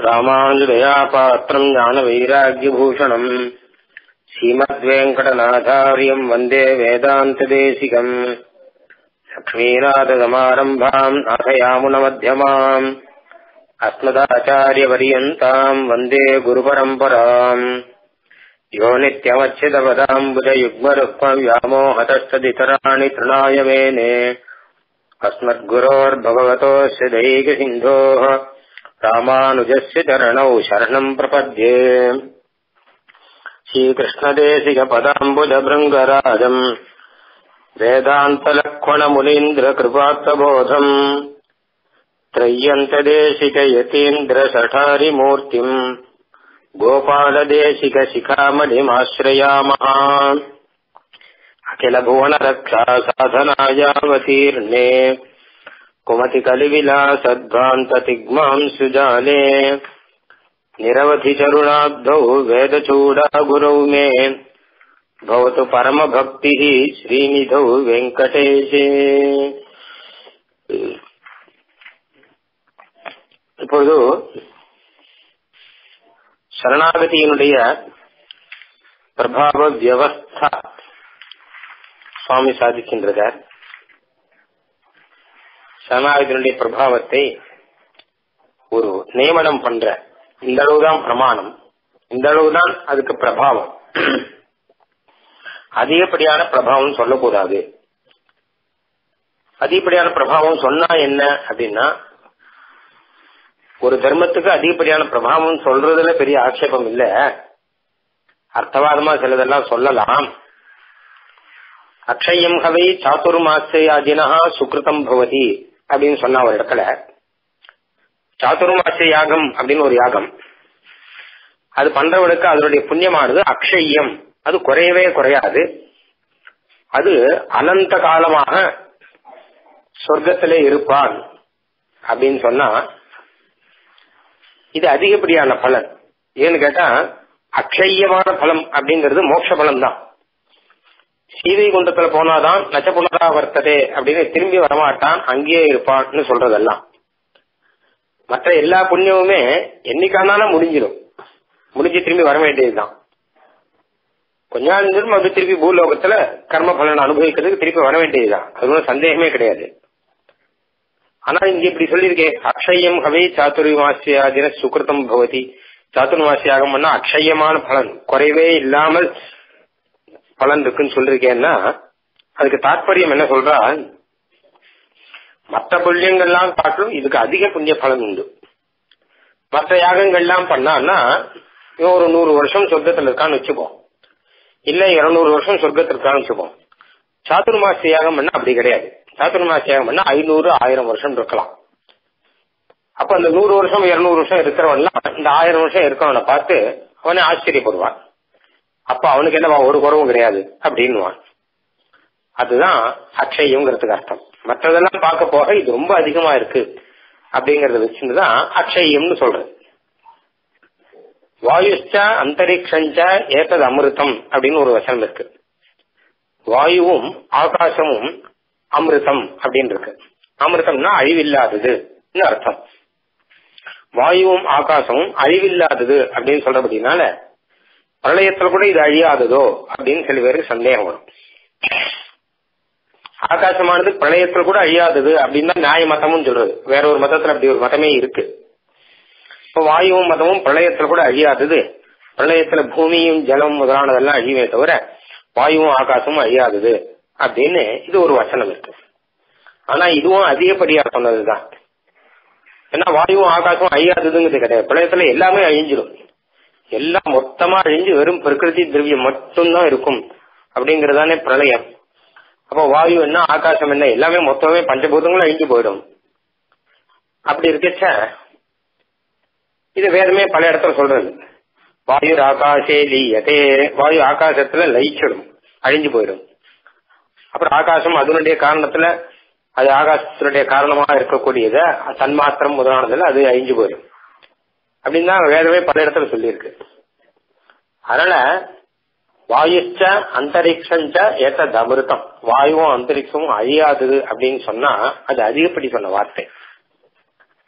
ராமானுஜதயா பாத்திரம் ஞானவைராக்கியபூஷணம் ஸ்ரீமத்வேங்கடநாதாரியம் வந்தே வேதாந்ததேசிகம் லக்ஷ்மீநாதசமாரம்பாம் நாசயாமுனமத்தியமாம் अस्मदाचार्यपर्यन्ताम् वन्दे गुरुपरम्पराम् यो नित्यमच्युतपदाम्बुजयुग्मरुक्मव्यामोहतस्तदितराणि तृणाय मेने अस्मद्गुरोर्भगवतोऽस्य दैकसिन्धोः रामानुजस्य चरणौ शरणम् प्रपद्ये श्रीकृष्णदेशिकपदाम्बुजभृङ्गराजम् वेदान्तलक्ष्मणमुनीन्द्रकृपात्तबोधम् त्रय्यन्तदेशिकयतीन्द्रसठारिमूर्तिम् गोपालदेशिकशिखामणिमाश्रयामः अखिलभुवनरक्षा साधनायावतीर्णे कुमतिकलिविलासद्भ्रान्ततिग्माम् सुजाले निरवधिचरुणाब्धौ वेदचूडागुरौ मे भवतु परमभक्तिः श्रीनिधौ वेङ्कटेशे இப்பொழுது சரணாகதியினுடைய பிரபாவ வியவஸ்தா சுவாமி சாதிக்கின்றார் சரணாகதியினுடைய பிரபாவத்தை ஒரு நியமனம் பண்ற இந்த அளவுதான் பிரமாணம் இந்த அளவுதான் அதுக்கு பிரபாவம் அதிகப்படியான பிரபாவம் சொல்லக்கூடாது அதிகப்படியான பிரபாவம் சொன்னா என்ன அப்படின்னா ஒரு தர்மத்துக்கு அதிகப்படியான பிரபாவம் சொல்றதுல பெரிய ஆட்சேபம் இல்ல அர்த்தவாதமா சிலதெல்லாம் சொல்லலாம் அக்ஷயம் ஹவை சாத்துர்மாசியாதினா சுக்ருதம் பவதி அப்படின்னு சொன்ன ஒரு இடத்துல சாத்துர்மாச யாகம் அப்படின்னு ஒரு யாகம் அது பண்றவனுக்கு அதனுடைய புண்ணியமானது அக்ஷயம் அது குறையவே குறையாது அது அனந்த காலமாக சொர்க்கத்திலே இருப்பான் அப்படின்னு சொன்னா இது அதிகப்படியான பலன் ஏன்னு கேட்டா அக்ஷயமான பலம் அப்படிங்கிறது மோட்ச பலம் தான் சீதை குண்டத்துல போனாதான் நச்ச புனரா வர்த்ததே அப்படின்னு திரும்பி வரமாட்டான் அங்கேயே இருப்பான்னு சொல்றதெல்லாம் மற்ற எல்லா புண்ணியமுமே என்னைக்கானாலும் முடிஞ்சிடும் முடிஞ்சு திரும்பி வர வேண்டியதுதான் கொஞ்ச நாள் இருந்தும் அது திருப்பி பூலோகத்துல கர்ம பலன் அனுபவிக்கிறதுக்கு திருப்பி வர வேண்டியதுதான் அது ஒன்றும் சந்தேகமே கிடையாது ஆனா இங்க இப்படி சொல்லியிருக்கேன் அக்ஷயம் ஹவே சாத்துர்மாசியாதின சுகிருத்தம் பவதி சாத்துர்மாசியாகம் பண்ணா அக்ஷயமான பலன் குறைவே இல்லாமல் பலன் இருக்குன்னு சொல்லிருக்கேன்னா அதுக்கு தாற்பயம் என்ன சொல்றா மற்ற புண்ணியங்கள்லாம் காட்டிலும் இதுக்கு அதிக புண்ணிய பலன் உண்டு மற்ற யாகங்கள்லாம் பண்ணான்னா இவன் ஒரு நூறு வருஷம் சொர்க்கத்தில் இருக்கான்னு வச்சுப்போம் இல்ல இருநூறு வருஷம் சொர்க்கத்தில் இருக்கான்னு வச்சுப்போம் சாத்துர்மாசி யாகம் பண்ணா அப்படி கிடையாது சாத்துர்மாசி யாகம் பண்ணா ஐநூறு ஆயிரம் வருஷம் இருக்கலாம் அப்ப அந்த நூறு வருஷம் இருநூறு வருஷம் இருக்கிறவன்லாம் இந்த ஆயிரம் வருஷம் இருக்கிறவனை பார்த்து அவனே ஆச்சரியப்படுவான் அப்ப அவனுக்கு என்னவா ஒரு குறவும் கிடையாது அப்படின்னுவான் அதுதான் அக்ஷயங்கிறதுக்கு அர்த்தம் மற்றதெல்லாம் பார்க்க போக இது ரொம்ப அதிகமா இருக்கு அப்படிங்கறத வச்சுதான் அக்ஷயம்னு சொல்றது வாயுஷ்ட அந்தரிக்ஷஞ்ச ஏத்தது அமிர்தம் அப்படின்னு ஒரு வசனம் இருக்கு வாயுவும் ஆகாசமும் அமிர்தம் அப்படின்னு இருக்கு அமிர்தம்னா அழிவில்லாதது அர்த்தம் வாயுவும் ஆகாசமும் அழிவில்லாதது அப்படின்னு சொல்றபடினால பிரளயத்துல கூட இது அழியாததோ அப்படின்னு சில பேருக்கு சந்தேகம் வரும் ஆகாசமானது பிரளயத்துல கூட அழியாதது அப்படின்னு தான் நியாய மதமும் சொல்றது வேற ஒரு மதத்துல அப்படி ஒரு மதமே இருக்கு இப்ப வாயுவும் மதமும் பிரளயத்துல கூட அழியாதது பிரளயத்துல பூமியும் ஜலம் முதலானதெல்லாம் அழிவே தவிர வாயுவும் ஆகாசமும் அழியாதது அப்படின்னு இது ஒரு வசனம் இருக்கு ஆனா இதுவும் அதிகப்படியா சொன்னதுதான் ஏன்னா வாயுவும் ஆகாசமும் அழியாததுங்கிறது கிடையாது பிரளயத்துல எல்லாமே அழிஞ்சிடும் எல்லாம் மொத்தமா அழிஞ்சு வெறும் பிரகிருதி திரவியம் மட்டும்தான் இருக்கும் அப்படிங்கறதானே பிரளயம் அப்போ வாயு என்ன ஆகாசம் என்ன எல்லாமே மொத்தமே பஞ்சபூதங்களும் அழிஞ்சு போயிடும் அப்படி இருக்கச்ச இது வேதமே பல இடத்துல சொல்றது வாயு ஆகாசே லீயதே வாயு ஆகாசத்துல லயிச்சிடும் அழிஞ்சு போயிடும் அப்புறம் ஆகாசம் அதனுடைய காரணத்துல அது ஆகாசத்தினுடைய காரணமாக இருக்கக்கூடியத தன்மாத்திரம் முதலானதுல அது அழிஞ்சு போயிடும் அப்படின்னு தான் வேதமே பல இடத்துல சொல்லியிருக்கு அதனால வாயுச்ச அந்தரிக்ஷஞ்ச ஏத்தது அமிர்தம் வாயுவும் அந்தரிக்ஷமும் அழியாதது அப்படின்னு சொன்னா அது அதிகப்படி சொன்ன வார்த்தை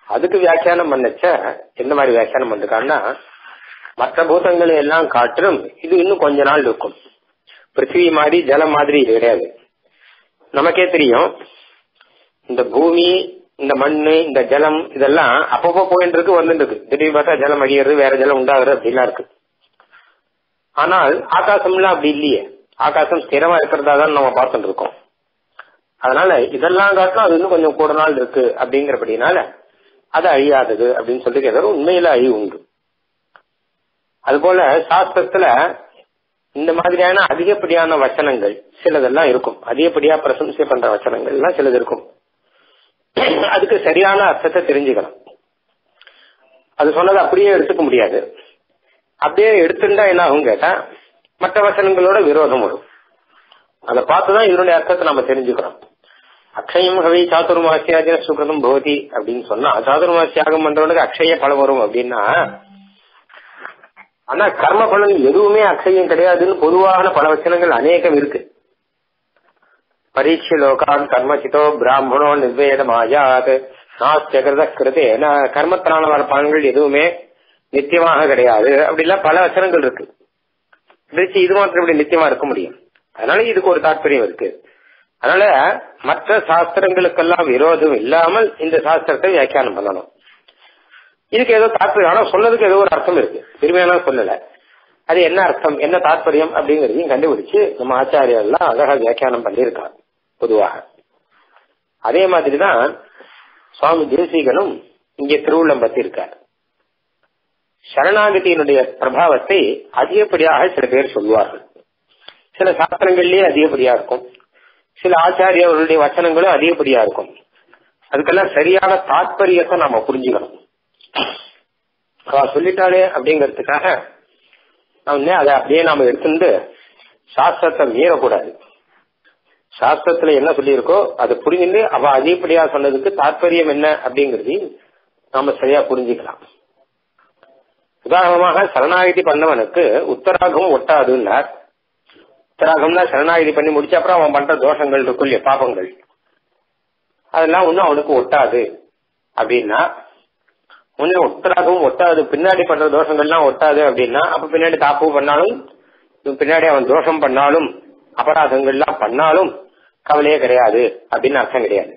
அதுக்கு வியாக்கியானம் பண்ணச்ச எந்த மாதிரி வியாக்கியானம் பண்ணிருக்கான்னா மற்ற பூதங்களை எல்லாம் காட்டிலும் இது இன்னும் கொஞ்ச நாள் இருக்கும் பிருத்திவி மாதிரி ஜலம் மாதிரி இது கிடையாது நமக்கே தெரியும் இந்த பூமி இந்த மண்ணு இந்த ஜலம் இதெல்லாம் அப்பப்போ போயிட்டு இருக்கு வந்துட்டு இருக்கு திடீர்னு பார்த்தா ஜலம் அடிக்கிறது வேற ஜலம் உண்டாகிறது அப்படிலாம் இருக்கு ஆனால் ஆகாசம்லாம் அப்படி இல்லையே ஆகாசம் ஸ்திரமா இருக்கிறதா தான் நம்ம பார்த்துட்டு இருக்கோம் அதனால இதெல்லாம் காட்டிலும் அது இன்னும் கொஞ்சம் கூட நாள் இருக்கு அப்படிங்கிறபடினால அது அழியாதது அப்படின்னு சொல்லிட்டு ஏதோ உண்மையில அழி உண்டு அதுபோல சாஸ்திரத்துல இந்த மாதிரியான அதிகப்படியான வச்சனங்கள் சிலதெல்லாம் இருக்கும் அதிகப்படியா பிரசம்சை பண்ற வச்சனங்கள் எல்லாம் சிலது இருக்கும் அதுக்கு சரியான அர்த்தத்தை தெரிஞ்சுக்கலாம் அது சொன்னது அப்படியே எடுத்துக்க முடியாது அப்படியே எடுத்துட்டா என்ன ஆகும் கேட்டா மற்ற வசனங்களோட விரோதம் வரும் அதை பார்த்துதான் இதனுடைய அர்த்தத்தை நம்ம தெரிஞ்சுக்கிறோம் அக்ஷயம் ஹவி சாதுர்மாசியாஜன சுகிருதம் பவதி அப்படின்னு சொன்னா சாதுர்மாசியாகம் பண்றவனுக்கு அக்ஷய பலம் வரும் அப்படின்னா ஆனா கர்ம பலன் எதுவுமே அக்ஷயம் கிடையாதுன்னு பொதுவான பல வச்சனங்கள் அநேகம் இருக்கு பரீட்சை லோகான் கர்மசிதோ பிராமணோ நிர்வேதமாயாத் நாஸ்தியகிருத கிருதே கர்மத்தினால வர பலன்கள் எதுவுமே நித்தியமாக கிடையாது அப்படிலாம் பல வச்சனங்கள் இருக்கு திருச்சி இது மாத்திரம் இப்படி நித்தியமா இருக்க முடியும் அதனால இதுக்கு ஒரு தாற்பயம் இருக்கு அதனால மற்ற சாஸ்திரங்களுக்கெல்லாம் விரோதம் இல்லாமல் இந்த சாஸ்திரத்தை வியாக்கியானம் பண்ணணும் இதுக்கு ஏதோ தாற்பயம் ஆனா சொன்னதுக்கு ஏதோ ஒரு அர்த்தம் இருக்கு பெருமையான சொல்லல அது என்ன அர்த்தம் என்ன தாற்பயம் அப்படிங்கறதையும் கண்டுபிடிச்சு நம்ம ஆச்சாரியெல்லாம் அழகா வியாக்கியானம் பண்ணியிருக்காங்க பொதுவாக அதே மாதிரிதான் சுவாமி தேசிகனும் இங்கே திருவுள்ளம் பத்தி இருக்கார் சரணாகதியினுடைய பிரபாவத்தை அதிகப்படியாக சில பேர் சொல்லுவார்கள் சில சாஸ்திரங்கள்லயே அதிகப்படியா இருக்கும் சில ஆச்சாரியர்களுடைய வச்சனங்களும் அதிகப்படியா இருக்கும் அதுக்கெல்லாம் சரியான தாற்பயத்தை நாம புரிஞ்சுக்கணும் அவ சொல்லிட்டாளே அப்படிங்கறதுக்காக அதை அப்படியே நாம எடுத்துட்டு சாஸ்திரத்தை மீறக்கூடாது சாஸ்திரத்துல என்ன சொல்லியிருக்கோ அதை புரிஞ்சுட்டு அவ அதிகப்படியா சொன்னதுக்கு தாற்பயம் என்ன அப்படிங்கறதையும் நாம சரியா புரிஞ்சுக்கலாம் உதாரணமாக சரணாகதி பண்ணவனுக்கு உத்தராகம் ஒட்டாதுன்னார் உத்தராகம்னா சரணாகதி பண்ணி முடிச்ச அப்புறம் அவன் பண்ற தோஷங்கள் இருக்கும் இல்லையா பாபங்கள் அதெல்லாம் ஒன்னும் அவனுக்கு ஒட்டாது அப்படின்னா முன்னே உத்தராகவும் ஒட்டாது பின்னாடி பண்ற தோஷங்கள்லாம் ஒட்டாது அப்படின்னா அப்ப பின்னாடி தாப்பு பண்ணாலும் பின்னாடி அவன் தோஷம் பண்ணாலும் அபராதங்கள்லாம் பண்ணாலும் கவலையே கிடையாது அப்படின்னு அர்த்தம் கிடையாது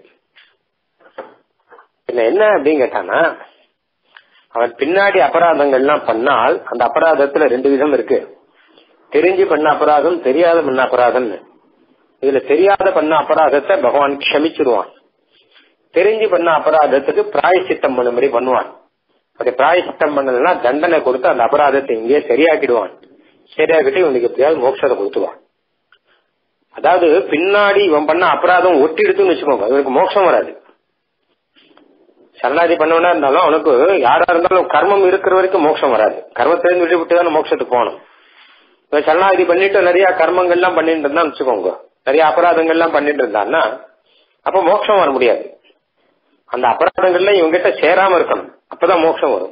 பின்ன என்ன அப்படின்னு கேட்டானா அவன் பின்னாடி அபராதங்கள்லாம் பண்ணால் அந்த அபராதத்துல ரெண்டு விதம் இருக்கு தெரிஞ்சு பண்ண அபராதம் தெரியாத பண்ண அபராதம்னு இதுல தெரியாத பண்ண அபராதத்தை பகவான் க்ஷமிச்சிருவான் தெரிஞ்சு பண்ண அபராதத்துக்கு பிராயசித்தம் பண்ணும்படி பண்ணுவான் அப்படி பிராயசித்தம் பண்ணதுன்னா தண்டனை கொடுத்து அந்த அபராதத்தை இங்கேயே சரியாக்கிடுவான் சரியாக்கிட்டு இவனுக்கு எப்படியாவது மோட்சத்தை கொடுத்துவான் அதாவது பின்னாடி இவன் பண்ண அபராதம் ஒட்டி எடுத்துன்னு வச்சுக்கோங்க இவனுக்கு மோட்சம் வராது சரணாதி பண்ணவனா இருந்தாலும் அவனுக்கு யாரா இருந்தாலும் கர்மம் இருக்கிற வரைக்கும் மோட்சம் வராது கர்மத்திலிருந்து விட்டு விட்டு தான் மோட்சத்துக்கு போகணும் இப்ப சரணாதி பண்ணிட்டு நிறைய கர்மங்கள்லாம் பண்ணிட்டு இருந்தான்னு வச்சுக்கோங்க நிறைய அபராதங்கள்லாம் பண்ணிட்டு இருந்தான்னா அப்ப மோட்சம் வர முடியாது அந்த அபராதங்கள்ல இவங்கிட்ட சேராம இருக்கணும் அப்பதான் மோட்சம் வரும்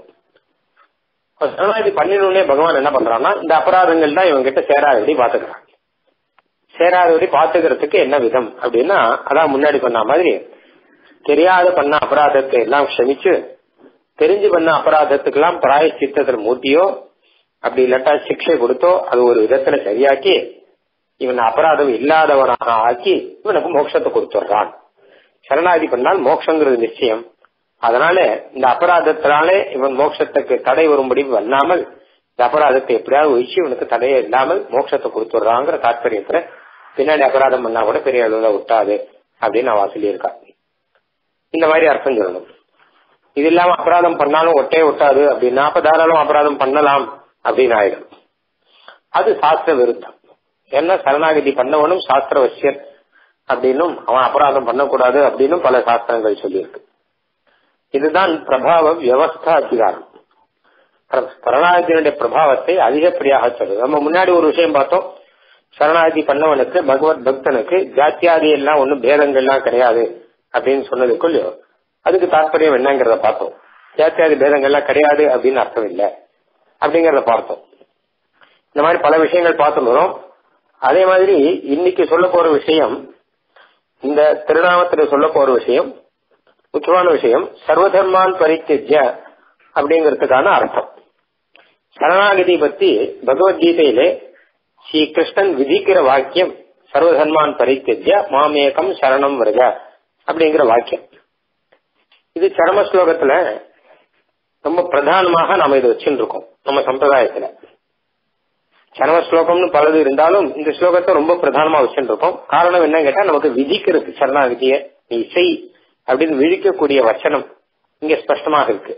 சரணாதி பண்ணினோடனே பகவான் என்ன பண்றான்னா இந்த அபராதங்கள் தான் இவங்கிட்ட சேராதபடி பாத்துக்கிறான் சேராதபடி பாத்துக்கிறதுக்கு என்ன விதம் அப்படின்னா அதான் முன்னாடி பண்ண மாதிரி தெரியாத பண்ண அபராதத்தை எல்லாம் க்ஷமிச்சு தெரிஞ்சு பண்ண அபராதத்துக்கெல்லாம் பிராய சித்தத்துல மூட்டியோ அப்படி இல்லாட்டா சிக்ஷை கொடுத்தோ அது ஒரு விதத்துல சரியாக்கி இவன் அபராதம் இல்லாதவனாக ஆக்கி இவனுக்கு மோட்சத்தை கொடுத்துட்றான் சரணாதி பண்ணால் மோட்சங்கிறது நிச்சயம் அதனால இந்த அபராதத்தினாலே இவன் மோட்சத்துக்கு தடை வரும்படி பண்ணாமல் இந்த அபராதத்தை எப்படியாவது ஒழிச்சு இவனுக்கு தடையே இல்லாமல் மோட்சத்தை கொடுத்துட்றாங்கிற தாற்பயத்துல பின்னாடி அபராதம் பண்ணா கூட பெரிய அளவுல விட்டாது அப்படின்னு அவ சொல்லியிருக்கா இந்த மாதிரி அர்த்தம் சொல்லணும் இது இல்லாம அபராதம் பண்ணாலும் ஒட்டே ஒட்டாது அப்படின்னா அப்ப தாராளம் அபராதம் பண்ணலாம் அப்படின்னு ஆயிடும் அது சாஸ்திர விருத்தம் என்ன சரணாகதி பண்ணவனும் சாஸ்திர வசியன் அப்படின்னும் அவன் அபராதம் பண்ணக்கூடாது அப்படின்னும் பல சாஸ்திரங்கள் சொல்லியிருக்கு இதுதான் பிரபாவ வியவஸ்தா அதிகாரம் சரணாகதியினுடைய பிரபாவத்தை அதிகப்படியாக சொல்லுது நம்ம முன்னாடி ஒரு விஷயம் பார்த்தோம் சரணாகதி பண்ணவனுக்கு பகவத் பக்தனுக்கு ஜாத்தியாதி எல்லாம் ஒன்னும் பேதங்கள்லாம் கிடையாது அப்படின்னு சொன்னதுக்குள்ளயோ அதுக்கு தாற்பயம் என்னங்கிறத பார்த்தோம் ஜாத்தியாதி பேதங்கள்லாம் கிடையாது அப்படின்னு அர்த்தம் இல்லை அப்படிங்கறத பார்த்தோம் இந்த மாதிரி பல விஷயங்கள் பார்த்துக்கிறோம் அதே மாதிரி இன்னைக்கு சொல்ல போற விஷயம் இந்த திருநாமத்துல சொல்ல போற விஷயம் முக்கியமான விஷயம் சர்வதர்மான் பரித்தெஜ்ய அப்படிங்கிறதுக்கான அர்த்தம் சரணாகதி பத்தி பகவத்கீதையிலே ஸ்ரீ கிருஷ்ணன் விதிக்கிற வாக்கியம் சர்வதர்மான் பரித்தெஜ்ய மாமேகம் சரணம் வருக அப்படிங்கிற வாக்கியம் இது சரம ஸ்லோகத்துல ரொம்ப பிரதானமாக நாம இதை வச்சுட்டு இருக்கோம் நம்ம சம்பிரதாயத்துல சரம ஸ்லோகம்னு பலது இருந்தாலும் இந்த ஸ்லோகத்தை ரொம்ப பிரதானமா வச்சுட்டு இருக்கோம் காரணம் என்னன்னு கேட்டா நமக்கு விதிக்கிறது சரணாகதிய நீ செய் அப்படின்னு விழிக்கக்கூடிய வச்சனம் இங்க ஸ்பஷ்டமாக இருக்கு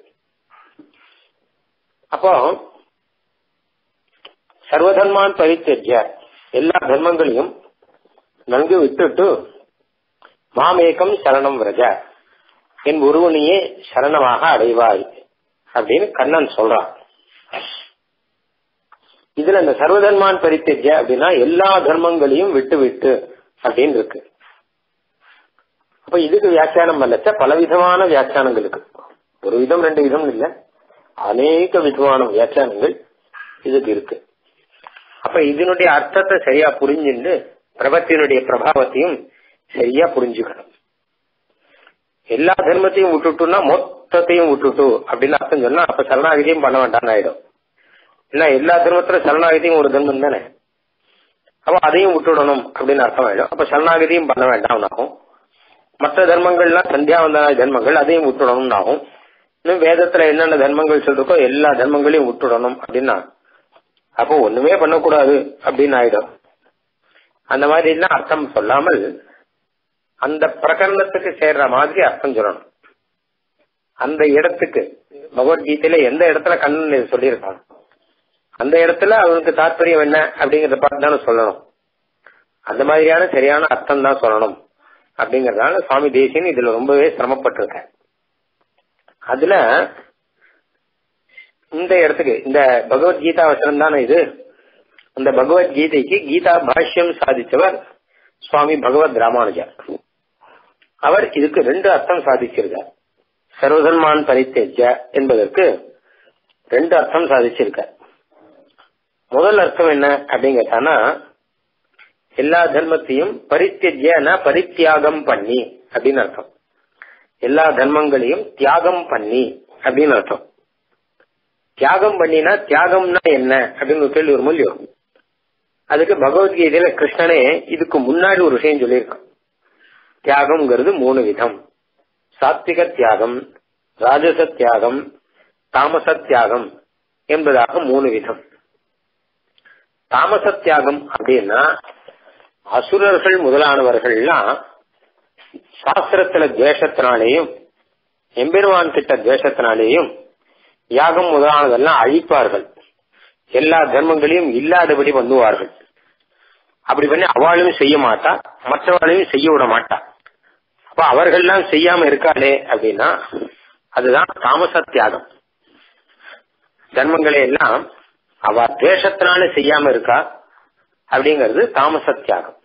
அப்போ சர்வதர்மான் பரித்தெஜ்ய எல்லா தர்மங்களையும் நன்கு விட்டுட்டு மாமேகம் சரணம் விரஜ என் ஒருவனையே சரணமாக அடைவாய் அப்படின்னு கண்ணன் சொல்றான் இதுல இந்த சர்வதர்மான் பரித்தெஜ்ய அப்படின்னா எல்லா தர்மங்களையும் விட்டு விட்டு அப்படின்னு இருக்கு அப்ப இதுக்கு வியாக்கியானம் பண்ணச்ச பலவிதமான வியாக்கியானங்களுக்கு ஒரு விதம் ரெண்டு விதம் இல்ல அநேக விதமான வியாக்கியானங்கள் இதுக்கு இருக்கு அப்ப இதனுடைய அர்த்தத்தை சரியா புரிஞ்சுண்டு பிரபத்தினுடைய பிரபாவத்தையும் சரியா புரிஞ்சுக்கணும் எல்லா தர்மத்தையும் விட்டுட்டுனா மொத்தத்தையும் விட்டுட்டு அப்படின்னு அர்த்தம் சொன்னா அப்ப சரணாகதியும் பண்ண வேண்டாம்னு ஆயிடும் இல்ல எல்லா தர்மத்துல சரணாகதியும் ஒரு தர்மம் தானே அப்ப அதையும் விட்டுடணும் அப்படின்னு அர்த்தம் ஆயிடும் அப்ப சரணாகதியும் பண்ண வேண்டாம் ஆகும் மற்ற தர்மங்கள்லாம் சந்தியாவந்தன தர்மங்கள் அதையும் விட்டுடணும் ஆகும் இன்னும் வேதத்துல என்னென்ன தர்மங்கள் சொல்றக்கோ எல்லா தர்மங்களையும் விட்டுடணும் அப்படின்னா அப்போ ஒண்ணுமே பண்ணக்கூடாது அப்படின்னு ஆயிடும் அந்த மாதிரி எல்லாம் அர்த்தம் சொல்லாமல் அந்த பிரகரணத்துக்கு சேர்ற மாதிரி அர்த்தம் சொல்லணும் அந்த இடத்துக்கு பகவத்கீதையில எந்த இடத்துல கண்ணன் இது சொல்லியிருக்கான் அந்த இடத்துல அவனுக்கு தாற்பயம் என்ன அப்படிங்கறத பார்த்து தானே சொல்லணும் அந்த மாதிரியான சரியான அர்த்தம் தான் சொல்லணும் அப்படிங்கறதுனால சுவாமி தேசியன் இதுல ரொம்பவே சிரமப்பட்டிருக்க அதுல இந்த இடத்துக்கு இந்த பகவத்கீதா வசனம் தானே இது அந்த பகவத்கீதைக்கு கீதா பாஷ்யம் சாதிச்சவர் சுவாமி பகவத் ராமானுஜர் அவர் இதுக்கு ரெண்டு அர்த்தம் சாதிச்சிருக்கார் சர்வதன்மான் பரித்தேஜ என்பதற்கு ரெண்டு அர்த்தம் சாதிச்சிருக்கார் முதல் அர்த்தம் என்ன அப்படின்னு கேட்டானா எல்லா தர்மத்தையும் பரித்தேஜ்யனா பரித்தியாகம் பண்ணி அப்படின்னு அர்த்தம் எல்லா தர்மங்களையும் தியாகம் பண்ணி அப்படின்னு அர்த்தம் தியாகம் பண்ணினா தியாகம்னா என்ன அப்படின்னு ஒரு கேள்வி ஒரு மூலியம் அதுக்கு பகவத்கீதையில கிருஷ்ணனே இதுக்கு முன்னாடி ஒரு விஷயம் சொல்லியிருக்கான் தியாகம்ங்கிறது மூணு விதம் சாத்விக தியாகம் ராஜச தியாகம் தாமச தியாகம் என்பதாக மூணு விதம் தாமச தியாகம் அப்படின்னா அசுரர்கள் முதலானவர்கள்லாம் சாஸ்திரத்துல துவேஷத்தினாலேயும் எம்பெருமான் கிட்ட துவேஷத்தினாலேயும் யாகம் முதலானதெல்லாம் அழிப்பார்கள் எல்லா தர்மங்களையும் இல்லாதபடி பண்ணுவார்கள் அப்படி பண்ணி அவளும் செய்ய மாட்டா மற்றவர்களையும் செய்ய விட மாட்டா அப்ப அவர்கள்லாம் செய்யாம இருக்காளே அப்படின்னா அதுதான் தாமச தியாகம் தர்மங்களை எல்லாம் அவ தேசத்தினால செய்யாம இருக்கா அப்படிங்கிறது தாமச தியாகம்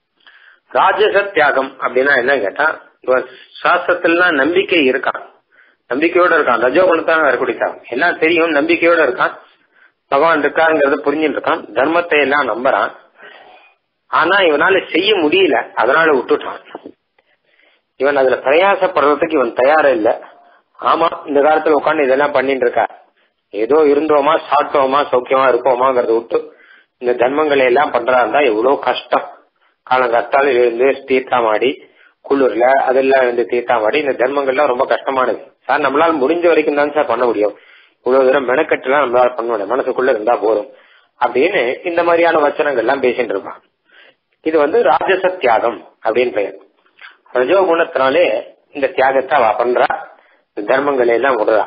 ராஜச தியாகம் அப்படின்னா என்ன கேட்டா இவன் சாஸ்திரத்திலாம் நம்பிக்கை இருக்கான் நம்பிக்கையோட இருக்கான் ரஜோகுணத்தான் வரக்கூடியதான் எல்லாம் தெரியும் நம்பிக்கையோட இருக்கான் பகவான் இருக்காருங்கிறத புரிஞ்சுட்டு இருக்கான் தர்மத்தை எல்லாம் நம்புறான் ஆனா இவனால செய்ய முடியல அதனால விட்டுட்டான் இவன் அதுல பிரயாசப்படுறதுக்கு இவன் தயாரா இல்ல ஆமா இந்த காலத்துல உட்காந்து இதெல்லாம் பண்ணிட்டு இருக்கா ஏதோ இருந்தோமா சாப்பிட்டோமா சௌக்கியமா இருக்கோமாங்கிறத விட்டு இந்த தர்மங்களை எல்லாம் பண்றதா இருந்தா எவ்வளவு கஷ்டம் காலங்கத்தால எழுந்து தீர்த்தாமாடி குளிர்ல அதெல்லாம் வந்து தீர்த்தாமாடி இந்த தர்மங்கள்லாம் ரொம்ப கஷ்டமானது சார் நம்மளால முடிஞ்ச வரைக்கும் தான் சார் பண்ண முடியும் இவ்வளவு தூரம் மெனக்கட்டுலாம் நம்மளால பண்ண முடியும் மனசுக்குள்ள இருந்தா போதும் அப்படின்னு இந்த மாதிரியான வச்சனங்கள் எல்லாம் பேசிட்டு இருப்பான் இது வந்து ராஜச தியாகம் அப்படின்னு பெயர் ரஜோ குணத்தினாலே இந்த தியாகத்தை அவ பண்றா தர்மங்களை எல்லாம் விடுறா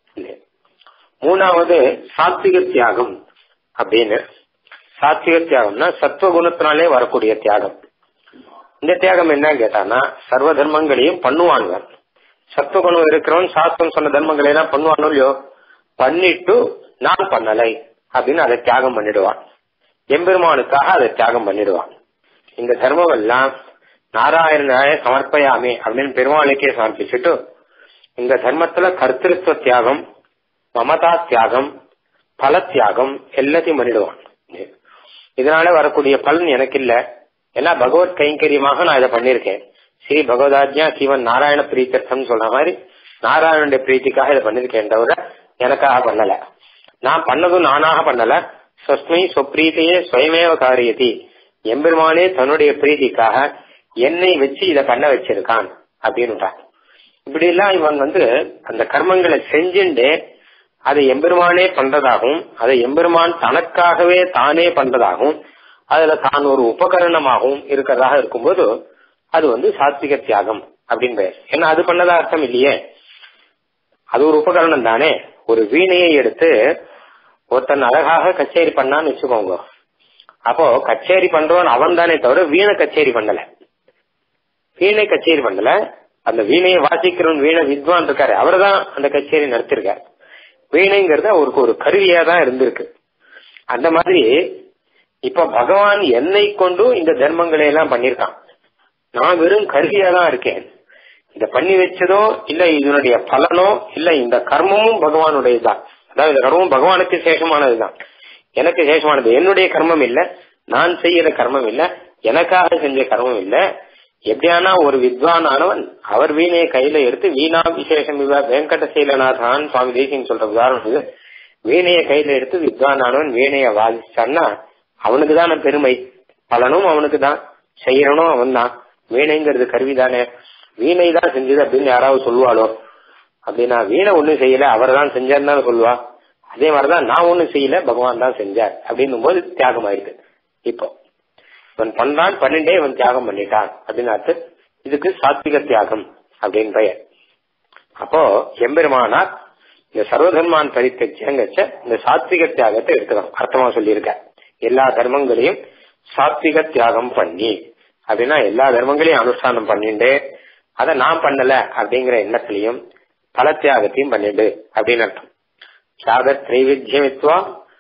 மூணாவது சாத்விக தியாகம் அப்படின்னு சாத்விக தியாகம்னா சத்துவ குணத்தினாலே வரக்கூடிய தியாகம் இந்த தியாகம் என்னன்னு கேட்டானா சர்வ தர்மங்களையும் பண்ணுவாங்க சத்துவ குணம் இருக்கிறவன் சாஸ்திரம் சொன்ன தர்மங்களை எல்லாம் பண்ணுவானோ இல்லையோ பண்ணிட்டு நான் பண்ணலை அப்படின்னு அதை தியாகம் பண்ணிடுவான் எம்பெருமானுக்காக அதை தியாகம் பண்ணிடுவான் இந்த தர்மம் எல்லாம் நாராயணனாய சமர்ப்பயாமே அப்படின்னு பெருமாளுக்கே சமர்ப்பிச்சுட்டு இந்த தர்மத்துல கர்த்திருவ தியாகம் மமதா தியாகம் பல தியாகம் எல்லாத்தையும் பண்ணிடுவான் இதனால வரக்கூடிய பலன் எனக்கு இல்ல ஏன்னா பகவத் கைங்கரியமாக நான் இதை பண்ணிருக்கேன் ஸ்ரீ பகவதாஜ்யா சிவன் நாராயண பிரீத்தர்த்தம் சொல்ற மாதிரி நாராயணனுடைய பிரீத்திக்காக இதை பண்ணிருக்கேன் தவிர எனக்காக பண்ணல நான் பண்ணதும் நானாக பண்ணல சொஸ்மை சொப்ரீத்தையே சுயமேவ காரியதி எம்பெருமானே தன்னுடைய பிரீதிக்காக என்னை வச்சு இதை பண்ண வச்சிருக்கான் அப்படின்னுட்டான் இப்படி எல்லாம் இவன் வந்து அந்த கர்மங்களை செஞ்சுண்டு அதை எம்பெருமானே பண்றதாகவும் அதை எம்பெருமான் தனக்காகவே தானே பண்றதாகவும் அதுல தான் ஒரு உபகரணமாகவும் இருக்கிறதாக இருக்கும்போது அது வந்து சாத்விக தியாகம் அப்படின்னு பெயர் ஏன்னா அது பண்ணதா அர்த்தம் இல்லையே அது ஒரு உபகரணம் தானே ஒரு வீணையை எடுத்து ஒருத்தன் அழகாக கச்சேரி பண்ணான்னு வச்சுக்கோங்க அப்போ கச்சேரி பண்றவன் அவன் தானே தவிர வீணை கச்சேரி பண்ணல வீணை கச்சேரி பண்ணல அந்த வீணையை வாசிக்கிறவன் வீணை வித்வான் இருக்காரு அவர் தான் அந்த கச்சேரி நடத்திருக்காரு வீணைங்கிறது அவருக்கு ஒரு கருவியா தான் இருந்திருக்கு அந்த மாதிரி இப்ப பகவான் என்னை கொண்டு இந்த தர்மங்களை எல்லாம் பண்ணிருக்கான் நான் வெறும் கருவியா தான் இருக்கேன் இத பண்ணி வச்சதோ இல்ல இதனுடைய பலனோ இல்ல இந்த கர்மமும் பகவானுடையதுதான் அதாவது இந்த கர்மம் பகவானுக்கு சேஷமானதுதான் எனக்கு சேஷமானது என்னுடைய கர்மம் இல்ல நான் செய்யற கர்மம் இல்ல எனக்காக செஞ்ச கர்மம் இல்ல எப்படியானா ஒரு வித்வான் ஆனவன் அவர் வீணையை கையில எடுத்து வீணா விசேஷம் இவ வெங்கடசீலநாதான் சுவாமி தேசியம் சொல்ற உதாரணம் இது வீணையை கையில எடுத்து வித்வான் ஆனவன் வீணைய வாசிச்சான்னா அவனுக்கு தான் பெருமை பலனும் அவனுக்கு தான் செய்யறனும் அவன் தான் வீணைங்கிறது கருவி தானே வீணை தான் செஞ்சது அப்படின்னு யாராவது சொல்லுவாளோ அப்படின்னா வீணை ஒண்ணும் செய்யல அவர் தான் செஞ்சார்னு தான் சொல்லுவா அதே மாதிரிதான் நான் ஒண்ணும் செய்யல பகவான் தான் செஞ்சார் அப்படின்னும் போது தியாகம் ஆயிருக்கு இப்போ இவன் பண்றான் பன்னெண்டே இவன் தியாகம் பண்ணிட்டான் அப்படின்னு அர்த்தம் இதுக்கு சாத்விக தியாகம் அப்படின்னு பெயர் அப்போ எம்பெருமானார் இந்த சர்வதர்மான் பரித்தச்ச இந்த சாத்விக தியாகத்தை எடுத்துக்கணும் அர்த்தமா சொல்லியிருக்க எல்லா தர்மங்களையும் சாத்விக தியாகம் பண்ணி அப்படின்னா எல்லா தர்மங்களையும் அனுஷ்டானம் பண்ணிட்டு அதை நான் பண்ணல அப்படிங்கிற எண்ணத்திலையும் பல தியாகத்தையும் பண்ணிடு அப்படின்னு அர்த்தம் தியாக திரைவித்தியமித்வா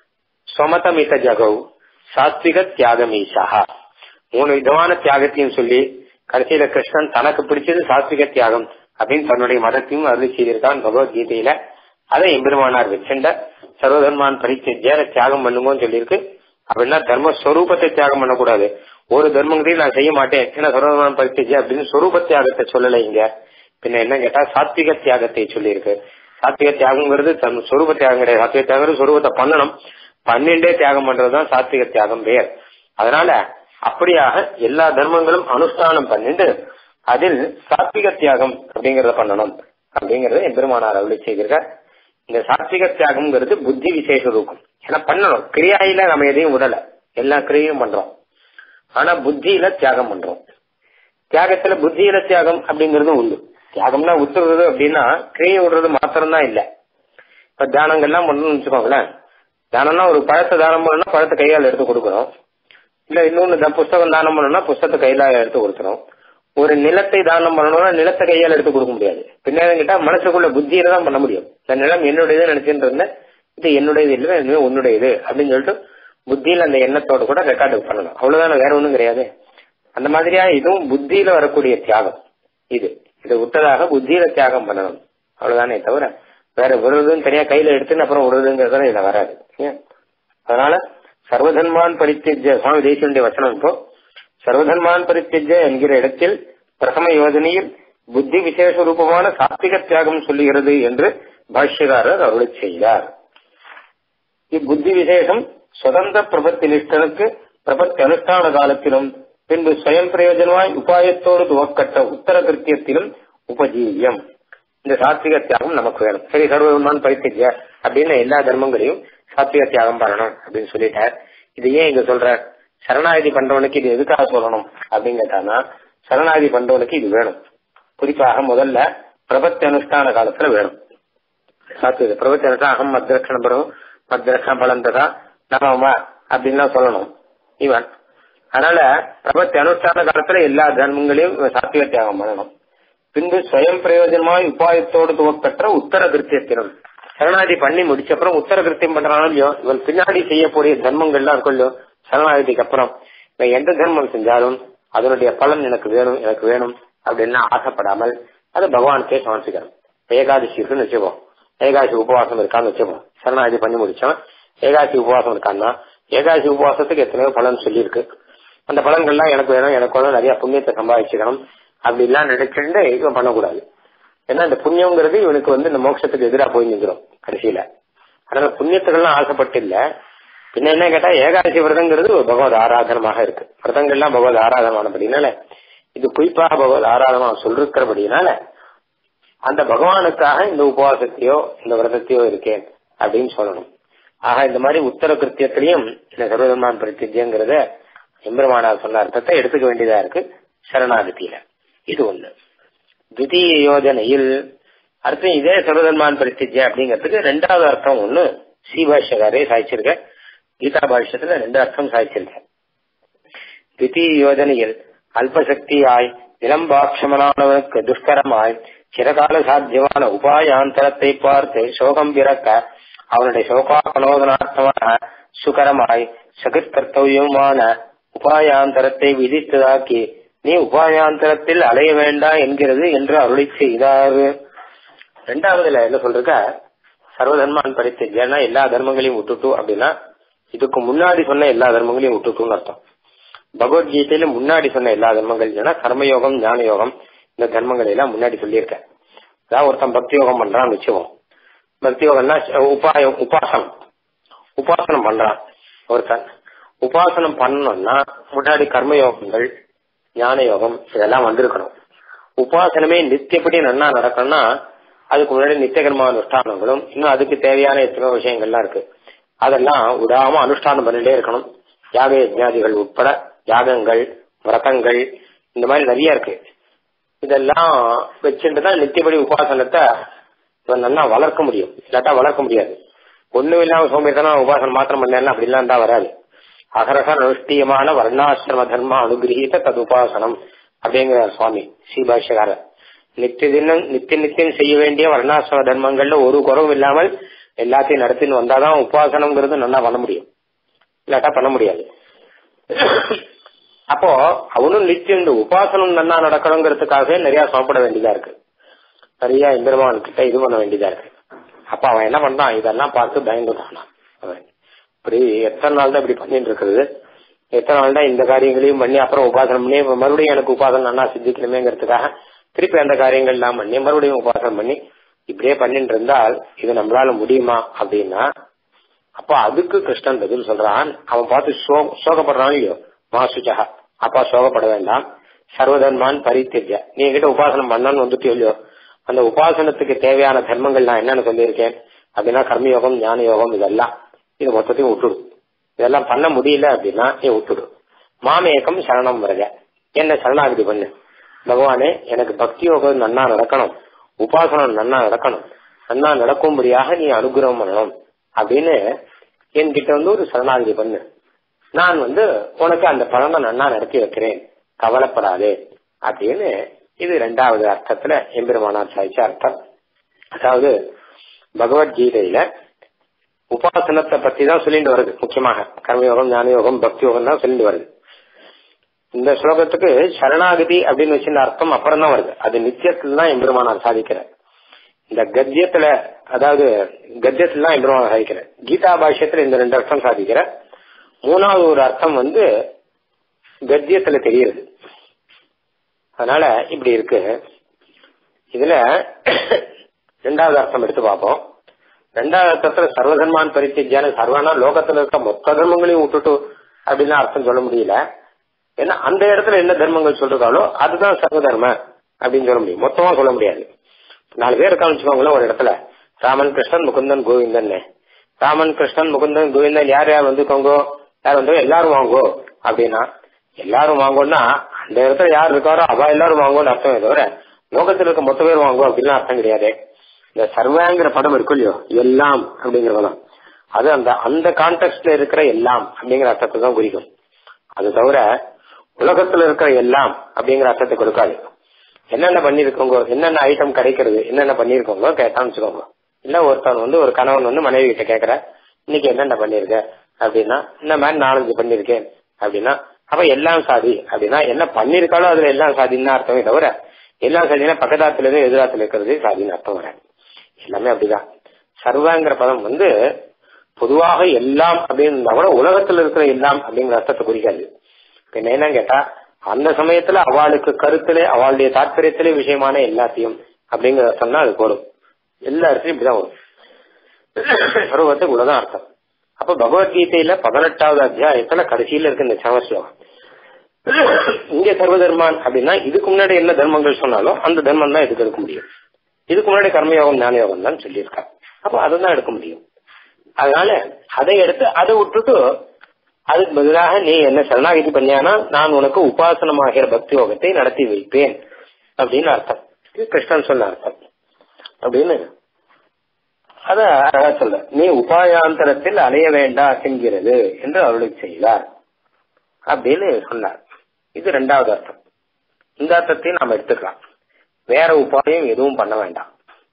ஸ்வமதமித ஜகவ் சாத்விக தியாகமீசா மூணு விதமான தியாகத்தையும் சொல்லி கடைசியில கிருஷ்ணன் தனக்கு பிடிச்சது சாத்விக தியாகம் அப்படின்னு தன்னுடைய மதத்தையும் அருளி செய்திருக்கான் பகவத்கீதையில அதை எம்பெருமானார் வச்சிருந்த சர்வதர்மான் பரிச்சேர தியாகம் பண்ணுங்கன்னு சொல்லியிருக்கு அப்படின்னா தர்மஸ்வரூபத்தை தியாகம் பண்ணக்கூடாது ஒரு தர்மங்களையும் நான் செய்ய மாட்டேன் ஏன்னா சர்வதர்மான் பரிச்சேஜ் அப்படின்னு ஸ்வரூப தியாகத்தை சொல்லல இங்க பின்ன என்ன கேட்டா சாத்விக தியாகத்தை சொல்லியிருக்கு சாத்விக தியாகங்கிறது தன் சொரூப தியாகம் கிடையாது சாத்விக தியாகம் சொரூபத்தை பண்ணணும் பன்னெண்டே தியாகம் பண்றதுதான் சாத்விக தியாகம் பெயர் அதனால அப்படியாக எல்லா தர்மங்களும் அனுஷ்டானம் பண்ணிட்டு அதில் சாத்விக தியாகம் அப்படிங்கறத பண்ணணும் அப்படிங்கறத எம்பெருமானார் அருளி செய்திருக்கார் இந்த சாத்விக தியாகம்ங்கிறது புத்தி விசேஷ ரூபம் ஏன்னா பண்ணணும் கிரியாயில நம்ம எதையும் விடல எல்லா கிரியையும் பண்றோம் ஆனா புத்தியில தியாகம் பண்றோம் தியாகத்துல புத்தியில தியாகம் அப்படிங்கறது உண்டு தியாகம்னா உத்துறது அப்படின்னா கிரியை விடுறது மாத்திரம்தான் இல்ல இப்ப தியானங்கள்லாம் பண்ணணும்னு வச்சுக்கோங்களேன் தானம்னா ஒரு பழத்தை தானம் பண்ணணும்னா பழத்தை கையால் எடுத்து கொடுக்கணும் இல்ல இன்னொன்னு புஸ்தகம் தானம் பண்ணணும்னா புஸ்தகத்தை கையில எடுத்து கொடுக்கணும் ஒரு நிலத்தை தானம் பண்ணணும்னா நிலத்தை கையால் எடுத்து கொடுக்க முடியாது பின்னாடி கிட்ட மனசுக்குள்ள புத்தியில தான் பண்ண முடியும் இந்த நிலம் என்னுடையது நினைச்சுட்டு இருந்தேன் இது என்னுடையது இல்லை இனிமே உன்னுடையது அப்படின்னு சொல்லிட்டு புத்தியில அந்த எண்ணத்தோட கூட ரெக்கார்டு பண்ணணும் அவ்வளவுதானே வேற ஒண்ணும் கிடையாது அந்த மாதிரியா இதுவும் புத்தியில வரக்கூடிய தியாகம் இது இதை விட்டதாக புத்தியில தியாகம் பண்ணணும் அவ்வளவுதானே தவிர வேற விடுறதுன்னு தனியா கையில எடுத்துன்னு அப்புறம் விடுறதுங்கிறதுல இதுல வராது அதனால சர்வதன்மான் பரித்தெஜ சுவாமி தேசியனுடைய வச்சனம் இப்போ சர்வதன்மான் பரித்தெஜ என்கிற இடத்தில் பிரதம யோஜனையில் புத்தி விசேஷ ரூபமான சாத்விக தியாகம் சொல்லுகிறது என்று பாஷ்யக்காரர் அருளை செய்தார் இப்புத்தி விசேஷம் சுதந்திர பிரபத்தி நிஷ்டனுக்கு பிரபத்தி அனுஷ்டான காலத்திலும் பின்பு சுயம் பிரயோஜனமாய் உபாயத்தோடு துவக்கட்ட உத்தர கிருத்தியத்திலும் உபஜீவியம் இந்த சாத்விக தியாகம் நமக்கு வேணும் சரி சர்வதர்மான் பரித்தெஜ அப்படின்னு எல்லா தர்மங்களையும் சாத்விக தியாகம் பண்ணணும் அப்படின்னு சொல்லிட்டார் இது ஏன் இங்க சொல்ற சரணாகதி பண்றவனுக்கு இது எதுக்காக சொல்லணும் அப்படின்னு கேட்டானா சரணாகதி பண்றவனுக்கு இது வேணும் குறிப்பாக முதல்ல பிரபத்தி அனுஷ்டான காலத்துல வேணும் சாத்விக பிரபத்தி அனுஷ்டான அகம் மத்திரட்சண பரம் மத்திரட்சண பலந்ததா நமமா அப்படின்லாம் சொல்லணும் இவன் அதனால பிரபத்தி அனுஷ்டான காலத்துல எல்லா தர்மங்களையும் சாத்விக தியாகம் பண்ணணும் பின்பு சுயம் பிரயோஜனமாய் உபாயத்தோடு துவக்கற்ற உத்தர கிருத்தியத்தினம் சரணாகதி பண்ணி முடிச்ச அப்புறம் உத்தர கிருத்தியம் பண்றானோ இல்லையோ இவன் பின்னாடி செய்யக்கூடிய தர்மங்கள்லாம் இருக்கும் இல்லையோ சரணாகதிக்கு அப்புறம் இவன் எந்த தர்மம் செஞ்சாலும் அதனுடைய பலன் எனக்கு வேணும் எனக்கு வேணும் அப்படின்னு ஆசைப்படாமல் அது பகவானுக்கே சமர்ப்பிக்கணும் ஏகாதசி இருக்குன்னு வச்சுப்போம் ஏகாதசி உபவாசம் இருக்கான்னு வச்சுப்போம் சரணாகதி பண்ணி முடிச்சோம் ஏகாதசி உபவாசம் இருக்கான்னா ஏகாதசி உபவாசத்துக்கு எத்தனையோ பலன் சொல்லியிருக்கு அந்த பலன்கள்லாம் எனக்கு வேணும் எனக்கு வேணும் நிறைய புண்ணியத்தை சம்பாதிச்சுக்கணும் அப்படிலாம் நினைச்சுட்டு இவன் பண்ணக்கூடாது ஏன்னா இந்த புண்ணியங்கிறது இவனுக்கு வந்து இந்த மோட்சத்துக்கு எதிராக போய் நிற்கிறோம் கடைசியில அதனால புண்ணியத்துக்கெல்லாம் ஆசைப்பட்டு இல்ல பின்ன என்ன கேட்டா ஏகாதசி விரதங்கிறது ஒரு பகவத் ஆராதனமாக இருக்கு விரதங்கள்லாம் பகவத் ஆராதனமானபடினால இது குறிப்பாக பகவத் ஆராதனமாக சொல்லிருக்கிறபடினால அந்த பகவானுக்காக இந்த உபவாசத்தையோ இந்த விரதத்தையோ இருக்கேன் அப்படின்னு சொல்லணும் ஆக இந்த மாதிரி உத்தர கிருத்தியத்திலையும் இந்த சர்வதர்மான் பிரத்தியங்கிறத எம்பெருமானார் சொன்ன அர்த்தத்தை எடுத்துக்க வேண்டியதா இருக்கு சரணாகதியில இது ஒண்ணு தித்தீய யோஜனையில் அர்த்தம் இதே சர்வதர்மான் பரித்திஜ அப்படிங்கிறதுக்கு ரெண்டாவது அர்த்தம் ஒண்ணு ஸ்ரீபாஷ்யகாரே சாய்ச்சிருக்க கீதா பாஷ்யத்துல ரெண்டு அர்த்தம் சாய்ச்சிருக்க தித்தீய யோஜனையில் அல்பசக்தியாய் விளம்பாட்சமனானவனுக்கு துஷ்கரமாய் சிறகால சாத்தியமான உபாயாந்தரத்தை பார்த்து சோகம் பிறக்க அவனுடைய சோகாபனோதனார்த்தமான சுகரமாய் சகிர்கர்த்தவியமான உபாயாந்தரத்தை விதித்ததாக்கி நீ உபாயாந்தரத்தில் அலைய வேண்டாம் என்கிறது என்று அருளி செய்தார் ரெண்டாவதுல என்ன சொல்றக்க சர்வதர்மான் படித்து ஏன்னா எல்லா தர்மங்களையும் விட்டுட்டு அப்படின்னா இதுக்கு முன்னாடி சொன்ன எல்லா தர்மங்களையும் விட்டுட்டுன்னு அர்த்தம் பகவத்கீதையில முன்னாடி சொன்ன எல்லா தர்மங்கள் ஏன்னா கர்மயோகம் ஞான யோகம் இந்த தர்மங்களை எல்லாம் முன்னாடி சொல்லியிருக்கேன் அதாவது ஒருத்தன் பக்தி யோகம் பண்றான்னு வச்சுவோம் பக்தி யோகம்னா உபாயம் உபாசனம் உபாசனம் பண்றான் ஒருத்தன் உபாசனம் பண்ணணும்னா முன்னாடி கர்மயோகங்கள் ஞான யோகம் இதெல்லாம் வந்திருக்கணும் உபாசனமே நித்தியப்படி நன்னா நடக்கணும்னா அதுக்கு முன்னாடி நித்திய கர்ம அனுஷ்டானங்களும் இன்னும் அதுக்கு தேவையான எத்தனையோ விஷயங்கள்லாம் இருக்கு அதெல்லாம் விடாம அனுஷ்டானம் பண்ணிட்டே இருக்கணும் யாக யஜ்ஞாதிகள் உட்பட யாகங்கள் விரதங்கள் இந்த மாதிரி நிறைய இருக்கு இதெல்லாம் வச்சுட்டு தான் நித்தியப்படி உபாசனத்தை இவன் நல்லா வளர்க்க முடியும் இல்லாட்டா வளர்க்க முடியாது ஒண்ணும் இல்லாம சோம்பேறித்தனம் உபாசனம் மாத்திரம் பண்ணலாம் அப்படிலாம் தான் வராது அகரக அனுஷ்டியமான வர்ணாசிரம தர்ம அனுகிரகீத தது உபாசனம் அப்படிங்கிறார் சுவாமி ஸ்ரீபாஷ்யகாரர் நித்திய தினம் நித்திய நித்தியம் செய்ய வேண்டிய வர்ணாசிரம தர்மங்கள்ல ஒரு குறவும் இல்லாமல் எல்லாத்தையும் நடத்தின்னு வந்தாதான் உபாசனம்ங்கிறது நல்லா பண்ண முடியும் இல்லாட்டா பண்ண முடியாது அப்போ அவனும் நித்தியம் இந்த உபாசனம் நல்லா நடக்கணுங்கிறதுக்காகவே நிறைய சமப்பட வேண்டியதா இருக்கு நிறைய இந்திரமான் கிட்ட இது பண்ண வேண்டியதா இருக்கு அப்ப அவன் என்ன பண்றான் இதெல்லாம் பார்த்து பயந்துட்டான் அவன் இப்படி எத்தனை நாள் தான் இப்படி பண்ணிட்டு இருக்கிறது எத்தனை நாள் தான் இந்த காரியங்களையும் பண்ணி அப்புறம் உபாசனம் பண்ணி மறுபடியும் எனக்கு உபாசனம் நல்லா சித்திக்கணுமேங்கிறதுக்காக திருப்பி அந்த காரியங்கள் எல்லாம் பண்ணி மறுபடியும் உபாசனம் பண்ணி இப்படியே பண்ணிட்டு இருந்தால் இது நம்மளால முடியுமா அப்படின்னா அப்ப அதுக்கு கிருஷ்ணன் பதில் சொல்றான் அவன் பார்த்து சோகப்படுறான் இல்லையோ மாசுச்சா அப்பா சோகப்பட வேண்டாம் சர்வதர்மான் பரித்தியஜ நீ என்கிட்ட உபாசனம் பண்ணான்னு வந்துட்டு இல்லையோ அந்த உபாசனத்துக்கு தேவையான தர்மங்கள் நான் என்னன்னு சொல்லியிருக்கேன் அப்படின்னா கர்மயோகம் ஞான யோகம் இதெல்லாம் இது மொத்தத்தையும் விட்டுடு இதெல்லாம் பண்ண முடியல அப்படின்னா நீ விட்டுடு மாமேகம் சரணம் வருக என்ன சரணாகதி பண்ணு பகவானே எனக்கு பக்தி யோகம் நன்னா நடக்கணும் உபாசனம் நன்னா நடக்கணும் நன்னா நடக்கும்படியாக நீ அனுகிரகம் பண்ணணும் அப்படின்னு என்கிட்ட வந்து ஒரு சரணாகதி பண்ணு நான் வந்து உனக்கு அந்த பலனை நன்னா நடத்தி வைக்கிறேன் கவலைப்படாதே அப்படின்னு இது ரெண்டாவது அர்த்தத்துல எம்பெருமானார் சாய்ச்ச அர்த்தம் அதாவது பகவத்கீதையில உபாசனத்தை பத்தி தான் சொல்லிட்டு வருது முக்கியமாக கர்மயோகம் ஞானயோகம் பக்தி யோகம் தான் சொல்லிட்டு வருது இந்த ஸ்லோகத்துக்கு சரணாகதி அப்படின்னு வச்சிருந்த அர்த்தம் அப்புறம் தான் வருது அது நித்தியத்துல தான் எம்பெருமானார் சாதிக்கிறார் இந்த கத்தியத்துல அதாவது கத்தியத்துல தான் எம்பெருமானார் சாதிக்கிறார் கீதா பாஷ்யத்துல இந்த ரெண்டு அர்த்தம் சாதிக்கிற மூணாவது ஒரு அர்த்தம் வந்து கத்தியத்துல தெரியுது அதனால இப்படி இருக்கு இதுல ரெண்டாவது அர்த்தம் எடுத்து பார்ப்போம் ரெண்டாவது அர்த்தத்துல சர்வதர்மான் பரித்தியான சர்வானா லோகத்துல இருக்க மொத்த தர்மங்களையும் விட்டுட்டு அப்படின்னு அர்த்தம் சொல்ல முடியல ஏன்னா அந்த இடத்துல என்ன தர்மங்கள் சொல்றாங்களோ அதுதான் சர்வதர்ம அப்படின்னு சொல்ல முடியும் மொத்தமா சொல்ல முடியாது நாலு பேர் இருக்கான்னு வச்சுக்கோங்களேன் ஒரு இடத்துல ராமன் கிருஷ்ணன் முகுந்தன் கோவிந்தன் ராமன் கிருஷ்ணன் முகுந்தன் கோவிந்தன் யார் யார் வந்துக்கோங்கோ யார் வந்து எல்லாரும் வாங்கோ அப்படின்னா எல்லாரும் வாங்கோன்னா அந்த இடத்துல யார் இருக்காரோ அவ எல்லாரும் வாங்கோன்னு அர்த்தம் தவிர லோகத்தில் இருக்க மொத்த பேர் வாங்கோ அப்படின்னு அர்த்தம் கிடையாது இந்த சர்வாங்கிற படம் இருக்கும் இல்லையோ எல்லாம் அப்படிங்கிற படம் அது அந்த அந்த கான்டெக்ட்ல இருக்கிற எல்லாம் அப்படிங்கிற அர்த்தத்தை தான் குறிக்கும் அது தவிர உலகத்துல இருக்கிற எல்லாம் அப்படிங்கிற அர்த்தத்தை கொடுக்காது என்னென்ன பண்ணிருக்கோங்க என்னென்ன ஐட்டம் கிடைக்கிறது என்னென்ன பண்ணிருக்கோங்க கேட்டான்னு வச்சுக்கோங்க இல்ல ஒருத்தன் வந்து ஒரு கணவன் வந்து மனைவி கிட்ட கேக்குற இன்னைக்கு என்னென்ன பண்ணிருக்க அப்படின்னா இந்த மாதிரி நாலஞ்சு பண்ணிருக்கேன் அப்படின்னா அப்ப எல்லாம் சாதி அப்படின்னா என்ன பண்ணிருக்காலும் அதுல எல்லாம் சாதின்னு அர்த்தமே தவிர எல்லாம் சாதினா பக்கதாத்துல இருந்து எதிராத்துல இருக்கிறது சாதின்னு அர்த்தம் வராது எல்லாமே அப்படிதான் சர்வங்கிற பதம் வந்து பொதுவாக எல்லாம் அப்படின்னு இருந்தா கூட உலகத்துல இருக்கிற எல்லாம் அப்படிங்கிற அர்த்தத்தை குறிக்காது பின்ன என்ன கேட்டா அந்த சமயத்துல அவளுக்கு கருத்திலே அவளுடைய தாற்பயத்திலே விஷயமான எல்லாத்தையும் அப்படிங்கிற சொன்னா அது போடும் எல்லா இடத்துலயும் இப்படிதான் வரும் சர்வத்துக்கு உள்ளதான் அர்த்தம் அப்ப பகவத்கீதையில பதினெட்டாவது அத்தியாயத்துல கடைசியில இருக்கு இந்த சமஸ்லோகம் இங்க சர்வதர்மான் அப்படின்னா இதுக்கு முன்னாடி என்ன தர்மங்கள் சொன்னாலும் அந்த தர்மம் தான் இதுக்கு எடுக்க முடியும் இதுக்கு முன்னாடி கர்மயோகம் ஞான யோகம் தான் சொல்லியிருக்கா அப்போ அதை தான் எடுக்க முடியும் அதனால அதை எடுத்து அதை விட்டுட்டு அதுக்கு பதிலாக நீ என்ன சரணாகதி பண்ணியானா நான் உனக்கு உபாசனமாகிற பக்தி யோகத்தை நடத்தி வைப்பேன் அப்படின்னு அர்த்தம் இது கிருஷ்ணன் சொன்ன அர்த்தம் அப்படின்னு அத அழகா சொல்ல நீ உபாயாந்தரத்தில் அலைய வேண்டா என்கிறது என்று அருளை செய்தார் அப்படின்னு சொன்னார் இது ரெண்டாவது அர்த்தம் இந்த அர்த்தத்தையும் நாம் எடுத்துக்கலாம் வேற உபாயம் எதுவும் பண்ண வேண்டாம்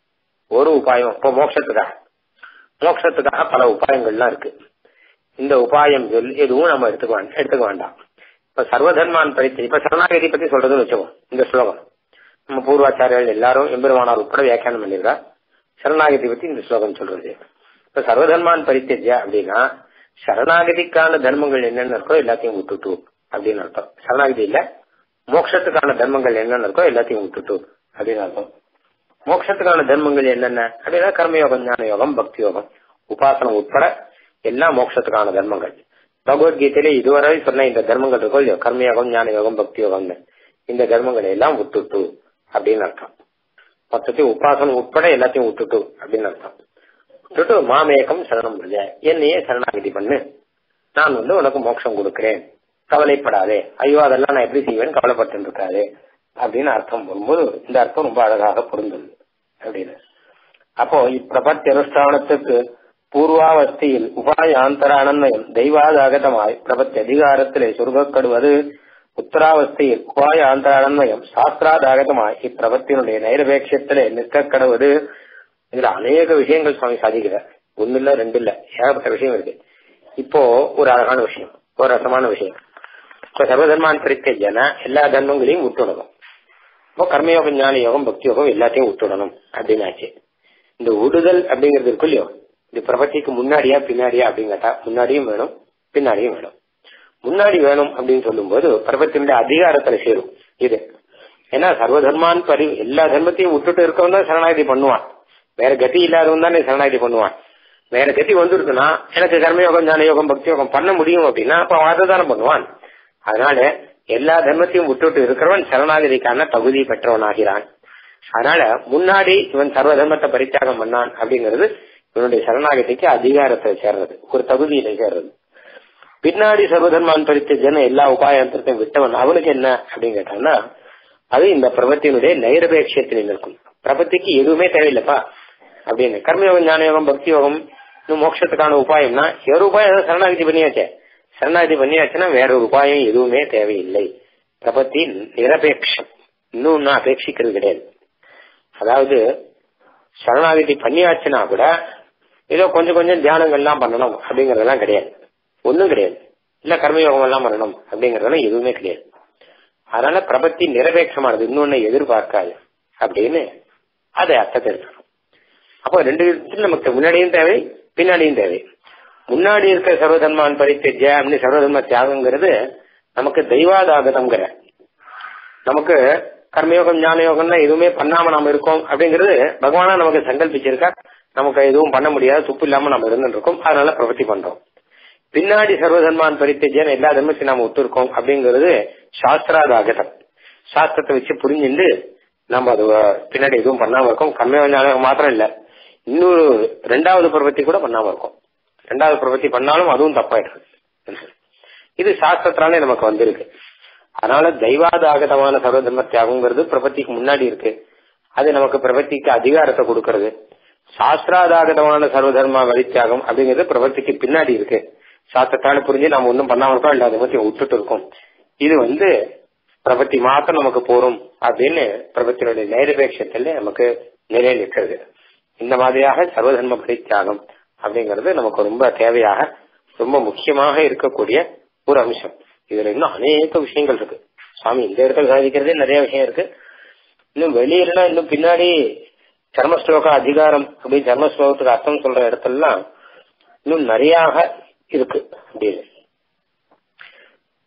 ஒரு உபாயம் இப்போ மோட்சத்துக்காக மோட்சத்துக்காக பல உபாயங்கள்லாம் இருக்கு இந்த உபாயம் எதுவும் நம்ம எடுத்துக்க வேண்டாம் எடுத்துக்க வேண்டாம் இப்ப சர்வதர்மான் பரித்து இப்ப சரணாகதி பத்தி சொல்றதுன்னு வச்சுக்கோம் இந்த ஸ்லோகம் நம்ம பூர்வாச்சாரியர்கள் எல்லாரும் எம்பெருமானார் உட்பட வியாக்கியானம் பண்ணிருக்கா சரணாகதி பத்தி இந்த ஸ்லோகம் சொல்றது இப்ப சர்வதர்மான் பரித்தஜ அப்படின்னா சரணாகதிக்கான தர்மங்கள் என்னென்ன இருக்கோ எல்லாத்தையும் விட்டுட்டு அப்படின்னு அர்த்தம் சரணாகதி இல்ல மோட்சத்துக்கான தர்மங்கள் என்னென்ன இருக்கோ எல்லாத்தையும் விட்டுட்டு அப்படின்னு அர்த்தம் மோட்சத்துக்கான தர்மங்கள் என்னென்ன அப்படின்னா கர்மயோகம் ஞான யோகம் பக்தி யோகம் உபாசனம் உட்பட எல்லா மோட்சத்துக்கான தர்மங்கள் பகவத்கீதையில இதுவரை சொன்ன இந்த தர்மங்கள் இருக்கோ இல்லையோ கர்மயோகம் ஞான யோகம் பக்தி யோகம்னு இந்த தர்மங்களை எல்லாம் விட்டுட்டு அப்படின்னு அர்த்தம் மொத்தத்தையும் உபாசனம் உட்பட எல்லாத்தையும் விட்டுட்டு அப்படின்னு அர்த்தம் விட்டுட்டு மாமேகம் சரணம் புரிய என்னையே சரணாகதி பண்ணு நான் வந்து உனக்கு மோட்சம் கொடுக்கிறேன் கவலைப்படாதே ஐயோ அதெல்லாம் நான் எப்படி செய்வேன்னு கவலைப்பட்டு இருக்காது அப்படின்னு அர்த்தம் வரும்போது இந்த அர்த்தம் ரொம்ப அழகாக பொருந்தது அப்படின்னு அப்போ இப்பிரபத்தி அனுஷ்டானத்துக்கு பூர்வாவஸ்தையில் உபாயாந்தரானந்தயம் தெய்வாதாகதமாய் பிரபத்தி அதிகாரத்திலே சுருகப்படுவது உத்தராவஸ்தையில் உபாயாந்தரானந்தயம் சாஸ்திராதாகதமாய் இப்பிரபத்தினுடைய நைரபேட்சத்திலே நிற்கக்கடுவது இதுல அநேக விஷயங்கள் சுவாமி சாதிக்கிறார் ஒன்னு இல்ல ரெண்டு இல்ல ஏகப்பட்ட விஷயம் இருக்கு இப்போ ஒரு அழகான விஷயம் ஒரு ரசமான விஷயம் இப்ப சர்வதர்மான் பிரித்த ஜன எல்லா தர்மங்களையும் விட்டுடணும் இப்போ கர்மயோகம் ஞான யோகம் பக்தி யோகம் எல்லாத்தையும் விட்டுடணும் அப்படின்னாச்சு இந்த விடுதல் அப்படிங்கிறது இருக்கு இல்லையோ இது பிரபத்திக்கு முன்னாடியா பின்னாடியா அப்படின்னு கேட்டா முன்னாடியும் வேணும் பின்னாடியும் வேணும் முன்னாடி வேணும் அப்படின்னு சொல்லும்போது பிரபத்தினுடைய அதிகாரத்துல சேரும் இது ஏன்னா சர்வதர்மான் பரி எல்லா தர்மத்தையும் விட்டுட்டு இருக்கவன் தான் சரணாகதி பண்ணுவான் வேற கதி இல்லாதவன் தானே சரணாகதி பண்ணுவான் வேற கதி வந்துருக்குன்னா எனக்கு கர்மயோகம் ஞான யோகம் பக்தி யோகம் பண்ண முடியும் அப்படின்னா அப்ப அவன் அதை தானே பண்ணுவான் அதனால எல்லா தர்மத்தையும் விட்டுட்டு இருக்கிறவன் சரணாகதிக்கான தகுதி பெற்றவனாகிறான் அதனால முன்னாடி இவன் சர்வ தர்மத்தை பரித்தியாகம் பண்ணான் அப்படிங்கிறது இவனுடைய சரணாகதிக்கு அதிகாரத்தை சேர்றது ஒரு தகுதியில சேர்றது பின்னாடி சர்வதர்மான் பரித்த ஜன எல்லா உபாயந்திரத்தையும் விட்டவன் அவனுக்கு என்ன அப்படின்னு கேட்டான்னா அது இந்த பிரபத்தினுடைய நைரபேட்சத்தில் நிற்கும் பிரபத்திக்கு எதுவுமே தேவையில்லப்பா அப்படின்னு கர்மயோகம் ஞானயோகம் பக்தி யோகம் இன்னும் மோட்சத்துக்கான உபாயம்னா ஒரு உபாயம் சரணாகதி பண்ணியாச்சே சரணாகதி பண்ணியாச்சுன்னா வேற ஒரு உபாயம் எதுவுமே தேவையில்லை பிரபத்தி நிரபேட்சம் இன்னும் நான் அபேட்சிக்கிறது கிடையாது அதாவது சரணாகதி பண்ணியாச்சுன்னா கூட ஏதோ கொஞ்சம் கொஞ்சம் தியானங்கள்லாம் பண்ணணும் அப்படிங்கறதெல்லாம் கிடையாது ஒன்றும் கிடையாது இல்ல கர்மயோகம் எல்லாம் பண்ணணும் அப்படிங்கறதெல்லாம் எதுவுமே கிடையாது அதனால பிரபத்தி நிரபேட்சமானது இன்னொன்னு எதிர்பார்க்காது அப்படின்னு அதை அர்த்தத்தை எடுக்கணும் அப்போ ரெண்டு விதத்தில் நமக்கு முன்னாடியும் தேவை பின்னாடியும் தேவை முன்னாடி இருக்க சர்வதர்மான் பரித்தஜ அப்படின்னு சர்வதர்ம தியாகங்கிறது நமக்கு தெய்வாதாகதம்ங்கிற நமக்கு கர்மயோகம் ஞான யோகம்னா எதுவுமே பண்ணாம நாம இருக்கோம் அப்படிங்கிறது பகவானா நமக்கு சங்கல்பிச்சிருக்கா நமக்கு எதுவும் பண்ண முடியாது துப்பு இல்லாம நம்ம இருந்துட்டு இருக்கோம் அதனால பிரவர்த்தி பண்றோம் பின்னாடி சர்வதர்மான் பரித்தஜன் எல்லா தர்மத்தையும் நாம ஒத்துருக்கோம் அப்படிங்கிறது சாஸ்திராதாகதம் சாஸ்திரத்தை வச்சு புரிஞ்சுட்டு நம்ம அது பின்னாடி எதுவும் பண்ணாம இருக்கோம் கர்மயோக ஞானம் மாத்திரம் இல்ல இன்னொரு ரெண்டாவது பிரவர்த்தி கூட பண்ணாம இருக்கும் ரெண்டாவது பிரவர்த்தி பண்ணாலும் அதுவும் தப்பாயிடுது இது சாஸ்திரத்தினாலே நமக்கு வந்திருக்கு அதனால தெய்வாதாகதமான சர்வதர்ம தியாகங்கிறது பிரபத்திக்கு முன்னாடி இருக்கு அது நமக்கு பிரபத்திக்கு அதிகாரத்தை கொடுக்கறது சாஸ்திராதாகதமான சர்வதர்ம வழித்தியாகம் அப்படிங்கிறது பிரபத்திக்கு பின்னாடி இருக்கு சாஸ்திரத்தால புரிஞ்சு நாம ஒன்றும் பண்ணாம இருக்கோம் இல்லாத பத்தி விட்டுட்டு இருக்கோம் இது வந்து பிரபத்தி மாத்திரம் நமக்கு போறோம் அப்படின்னு பிரபத்தினுடைய நைரபேட்சத்துல நமக்கு நிலை நிற்கிறது இந்த மாதிரியாக சர்வதர்ம பரித்தியாகம் அப்படிங்கிறது நமக்கு ரொம்ப தேவையாக ரொம்ப முக்கியமாக இருக்கக்கூடிய ஒரு அம்சம் இதுல இன்னும் அநேக விஷயங்கள் இருக்கு சுவாமி இந்த இடத்துல சாதிக்கிறதே நிறைய விஷயம் இருக்கு இன்னும் வெளியில இன்னும் பின்னாடி சர்மஸ்லோக அதிகாரம் அப்படின்னு சர்மஸ்லோகத்துக்கு அர்த்தம் சொல்ற இடத்துலலாம் இன்னும் நிறையாக இருக்கு அப்படின்னு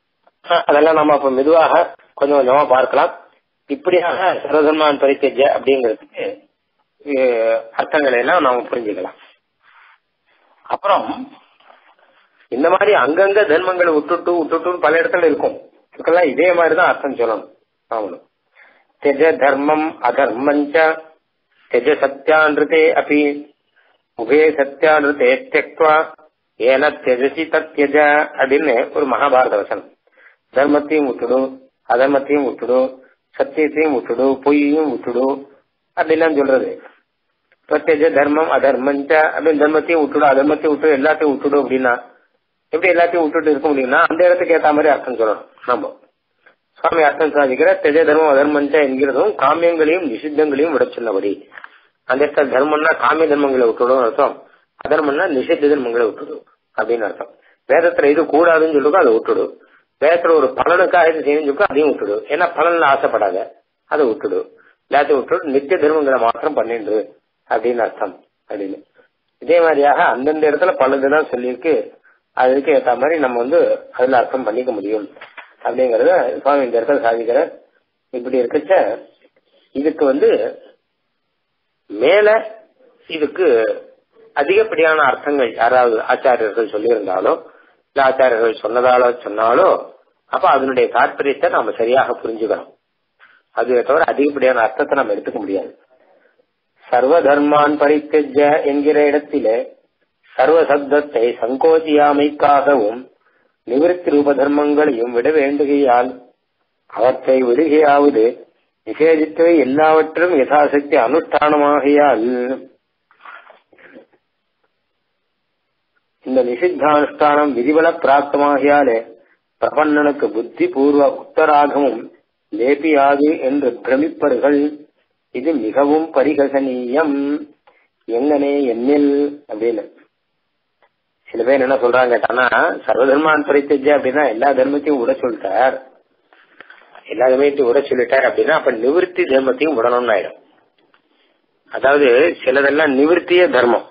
அதெல்லாம் நம்ம அப்ப மெதுவாக கொஞ்சம் கொஞ்சமா பார்க்கலாம் இப்படியாக சர்வதர்மான் பரித்தேஜ அப்படிங்கிறதுக்கு அர்த்தங்களை எல்லாம் நாம புரிஞ்சுக்கலாம் அப்புறம் இந்த மாதிரி அங்கங்க தர்மங்களை விட்டுட்டு விட்டுட்டு பல இடத்துல இருக்கும் இதுக்கெல்லாம் இதே மாதிரிதான் அர்த்தம் சொல்லணும் ஆகணும் தெஜ தர்மம் அதர்மஞ்ச தெஜ சத்யான்ருதே அப்படி உபே சத்யான்ருதே தெக்வா ஏன தெஜசி தத்யஜ அப்படின்னு ஒரு மகாபாரத வசனம் தர்மத்தையும் விட்டுடு அதர்மத்தையும் விட்டுடு சத்தியத்தையும் விட்டுடு பொய்யையும் விட்டுடு அப்படிலாம் சொல்றது பிரத்யஜ தர்மம் அதர்மஞ்ச அப்படின்னு தர்மத்தையும் விட்டுடு அதர்மத்தையும் விட்டுடு எல்லாத்தையும் விட்டுடு அப்படின்னா எப்படி எல்லாத்தையும் விட்டுட்டு இருக்க முடியும்னா அந்த இடத்துக்கு ஏத்த மாதிரி அர்த்தம் சொல்லணும் நம்ம சுவாமி அர்த்தம் சாதிக்கிற தெஜ தர்மம் அதர்மஞ்ச என்கிறதும் காமியங்களையும் நிஷித்தங்களையும் விட சொன்னபடி அந்த இடத்துல தர்மம்னா காமிய தர்மங்களை விட்டுடும் அர்த்தம் அதர்மம்னா நிஷித்த தர்மங்களை விட்டுடும் அப்படின்னு அர்த்தம் வேதத்துல இது கூடாதுன்னு சொல்லுக்கோ அதை விட்டுடு வேதத்துல ஒரு பலனுக்காக இது செய்யணும் அதையும் விட்டுடு ஏன்னா பலன்ல ஆசைப்படாத அதை விட்டுடு எல்லாத்தையும் விட்டுடு நித்திய தர்மங்களை மாத்திரம் பண்ணிடு அப்படின்னு அர்த்தம் அப்படின்னு இதே மாதிரியாக அந்தந்த இடத்துல பலதுதான் சொல்லியிருக்கு அதுக்கு ஏத்த மாதிரி நம்ம வந்து அதுல அர்த்தம் பண்ணிக்க முடியும் அப்படிங்கறத சுவாமி இந்த இடத்துல சாதிக்கிற இப்படி இருக்கச்ச இதுக்கு வந்து மேல இதுக்கு அதிகப்படியான அர்த்தங்கள் யாராவது ஆச்சாரியர்கள் சொல்லியிருந்தாலோ இல்ல ஆச்சாரியர்கள் சொன்னதாலோ சொன்னாலோ அப்ப அதனுடைய தாற்பயத்தை நாம சரியாக புரிஞ்சுக்கணும் அது தவிர அதிகப்படியான அர்த்தத்தை நம்ம எடுத்துக்க முடியாது சர்வ தர்மான் பரித்தஜ என்கிற இடத்திலே சர்வ சப்தத்தை சங்கோச்சியாமைக்காகவும் நிவிருத்தி ரூப தர்மங்களையும் விட வேண்டுகையால் அவற்றை விடுகையாவது நிஷேதித்தவை எல்லாவற்றும் யதாசக்தி அனுஷ்டானமாகையால் இந்த நிஷித்தானுஷ்டானம் விதிபல பிராப்தமாகியாலே பிரபன்னனுக்கு புத்தி பூர்வ உத்தராகமும் லேபியாது என்று பிரமிப்பர்கள் இது மிகவும் பரிகசனீயம் எங்கனே என்னில் அப்படின்னு சில பேர் என்ன சொல்றாங்க கேட்டானா சர்வதர்மான் பரித்தஜ அப்படின்னா எல்லா தர்மத்தையும் விட சொல்லிட்டார் எல்லா தர்மத்தையும் விட சொல்லிட்டார் அப்படின்னா அப்ப நிவிருத்தி தர்மத்தையும் விடணும்னு ஆயிடும் அதாவது சிலதெல்லாம் நிவிருத்திய தர்மம்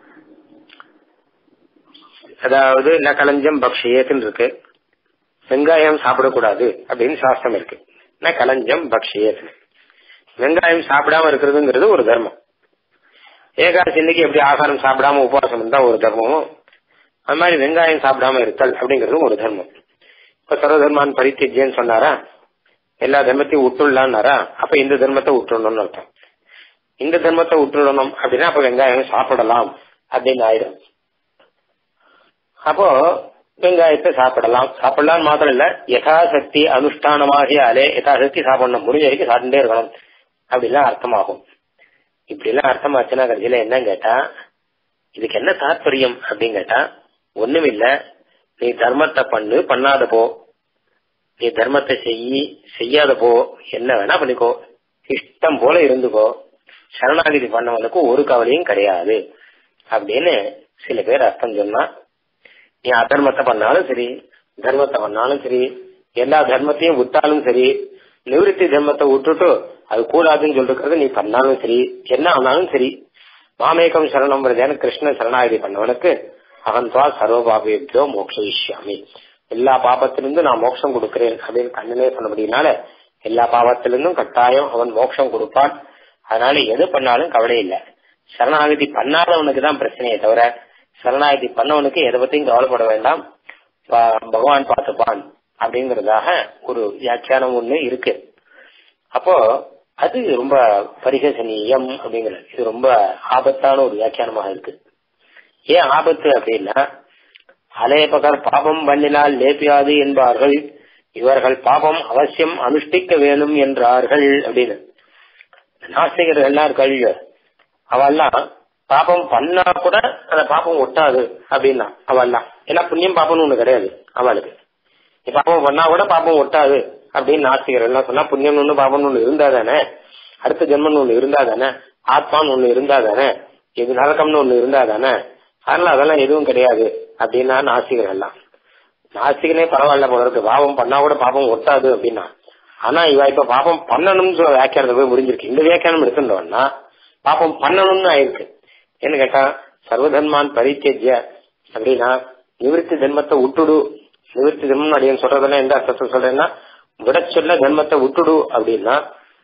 அதாவது நகலஞ்சம் பக்ஷியேத்துன்னு இருக்கு வெங்காயம் சாப்பிடக்கூடாது அப்படின்னு சாஸ்திரம் இருக்கு நகலஞ்சம் பக்ஷியேத்து வெங்காயம் சாப்பிடாம இருக்கிறதுங்கிறது ஒரு தர்மம் ஏகாதசி இன்னைக்கு எப்படி ஆகாரம் சாப்பிடாம உபவாசம் இருந்தா ஒரு தர்மமும் அது மாதிரி வெங்காயம் சாப்பிடாம இருத்தல் அப்படிங்கறதும் ஒரு தர்மம் இப்ப சர்வதர்மான் பரித்தியன்னு சொன்னாரா எல்லா தர்மத்தையும் விட்டுடலான்னாரா அப்ப இந்த தர்மத்தை விட்டுடணும்னு அர்த்தம் இந்த தர்மத்தை விட்டுடணும் அப்படின்னா அப்ப வெங்காயம் சாப்பிடலாம் அப்படின்னு ஆயிடும் அப்போ வெங்காயத்தை சாப்பிடலாம் சாப்பிடலாம் மாத்திரம் இல்ல யதாசக்தி அனுஷ்டானமாகியாலே யதாசக்தி சாப்பிடணும் முடிஞ்ச வரைக்கும் சாப்பிட்டுட்டே இருக்கணும் அப்படிலாம் அர்த்தமாகும் இப்படி எல்லாம் அர்த்தமாச்சுன்னா கடைசியில என்ன கேட்டா இதுக்கு என்ன தாற்பயம் அப்படின்னு கேட்டா ஒண்ணுமில்ல நீ தர்மத்தை பண்ணு பண்ணாத போ நீ தர்மத்தை செய்யி செய்யாத போ என்ன வேணா பண்ணிக்கோ இஷ்டம் போல இருந்துக்கோ சரணாகிதி பண்ணவனுக்கு ஒரு கவலையும் கிடையாது அப்படின்னு சில பேர் அர்த்தம் சொன்னா நீ அதர்மத்தை பண்ணாலும் சரி தர்மத்தை பண்ணாலும் சரி எல்லா தர்மத்தையும் விட்டாலும் சரி நிவிருத்தி தர்மத்தை விட்டுட்டு அது கூடாதுன்னு சொல்லிருக்கிறது நீ பண்ணாலும் சரி என்ன ஆனாலும் சரி மாமேகம் சரணம் வருதான கிருஷ்ண சரணாகதி பண்ணவனுக்கு அவன் துவா சர்வ பாபேபியோ மோக்ஷயிஷ்யாமி எல்லா பாபத்திலிருந்தும் நான் மோட்சம் கொடுக்கிறேன் அப்படின்னு கண்ணனே சொன்னபடினால எல்லா பாவத்திலிருந்தும் கட்டாயம் அவன் மோட்சம் கொடுப்பான் அதனால எது பண்ணாலும் கவலை இல்லை சரணாகதி பண்ணாதவனுக்கு தான் பிரச்சனையே தவிர சரணாகதி பண்ணவனுக்கு எதை பத்தியும் கவலைப்பட வேண்டாம் பகவான் பார்த்துப்பான் அப்படிங்கறதாக ஒரு வியாக்கியானம் ஒண்ணு இருக்கு அப்போ அது ரொம்ப பரிகசனீயம் அப்படிங்கிறது இது ரொம்ப ஆபத்தான ஒரு வியாக்கியானமாக இருக்கு ஏன் ஆபத்து அப்படின்னா அலேபகர் பாபம் பண்ணினால் லேப்பியாது என்பார்கள் இவர்கள் பாபம் அவசியம் அனுஷ்டிக்க வேணும் என்றார்கள் அப்படின்னு நாஸ்திகர்கள் எல்லாம் இருக்காள் அவெல்லாம் பாபம் பண்ணா கூட அந்த பாப்பம் ஒட்டாது அப்படின்னா அவெல்லாம் ஏன்னா புண்ணியம் பாப்பம்னு ஒண்ணு கிடையாது அவளுக்கு பாப்பம் பண்ணா கூட பாப்பம் ஒட்டாது அப்படின்னு நாஸ்திகர் எல்லாம் சொன்னா புண்ணியம் ஒண்ணு பாப்பம்னு ஒண்ணு இருந்தா தானே அடுத்த ஜென்மன் ஒண்ணு இருந்தா தானே ஆத்மான்னு ஒண்ணு இருந்தா தானே இது நரக்கம்னு ஒண்ணு இருந்தா தானே அதனால அதெல்லாம் எதுவும் கிடையாது அப்படின்னா நாஸ்திகர் எல்லாம் நாஸ்திகனே பரவாயில்ல போல இருக்கு பாவம் பண்ணா கூட பாப்பம் ஒட்டாது அப்படின்னா ஆனா இவ இப்ப பாப்பம் பண்ணணும்னு சொல்ல வியாக்கியானத்தை போய் முடிஞ்சிருக்கு இந்த வியாக்கியானம் எடுத்துட்டோம்னா பாப்பம் பண்ணணும்னு ஆயிருக்கு என்ன கேட்டா சர்வதர்மான் பரித்தேஜ்ய அப்படின்னா நிவிருத்தி தர்மத்தை விட்டுடு நிவர்த்தி தர்மம் அடியன் சொல்றதெல்லாம் எந்த அர்த்தத்தை சொல்றேன்னா விட சொல்ல தர்மத்தை விட்டுடு அப்படின்னா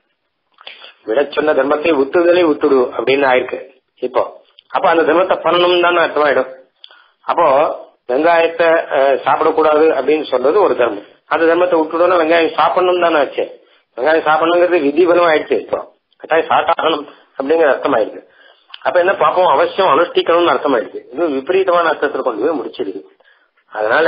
விட சொன்ன தர்மத்தை விட்டுதலே விட்டுடு அப்படின்னு ஆயிருக்கு இப்போ அப்ப அந்த தர்மத்தை பண்ணணும் தானே அர்த்தமாயிடும் அப்போ வெங்காயத்தை அஹ், சாப்பிடக்கூடாது அப்படின்னு சொல்றது ஒரு தர்மம் அந்த தர்மத்தை விட்டுடணும் வெங்காயம் சாப்பிடணும் தானே ஆச்சு வெங்காயம் சாப்பிடணுங்கிறது விதிபலம் ஆயிடுச்சு இப்போ கட்டாயம் சாப்பிட்டாகணும் அப்படிங்கிற அர்த்தம் ஆயிடுது அப்ப என்ன பாப்போம் அவசியம் அனுஷ்டிக்கணும்னு அர்த்தம் ஆயிடுது இன்னும் விபரீதமான அர்த்தத்தில் கொண்டு போய் முடிச்சிருக்கு அதனால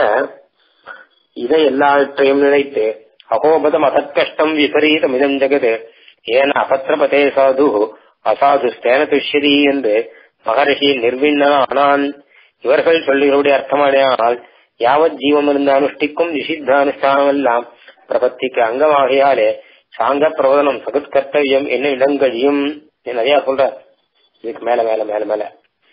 இதை எல்லாவற்றையும் நினைத்து அகோபதம் அசத்கஷ்டம் விபரீதம் இதம் ஜெகது ஏன அபத்திரபதே சாது அசாது ஸ்தேன துஷ்யதி என்று மகரிஷி நிர்விண்ணானான் இவர்கள் சொல்லுகிறபடி அர்த்தமானால் யாவத் ஜீவம் இருந்து அனுஷ்டிக்கும் நிஷித்த அனுஷ்டானம் எல்லாம் பிரபத்திக்கு அங்கமாகையாலே சாங்க பிரபோதனம் சகுத் கர்த்தவியம் என்ன இடங்கழியும் நிறைய சொல்ற இதுக்கு மேல மேல மேல மேல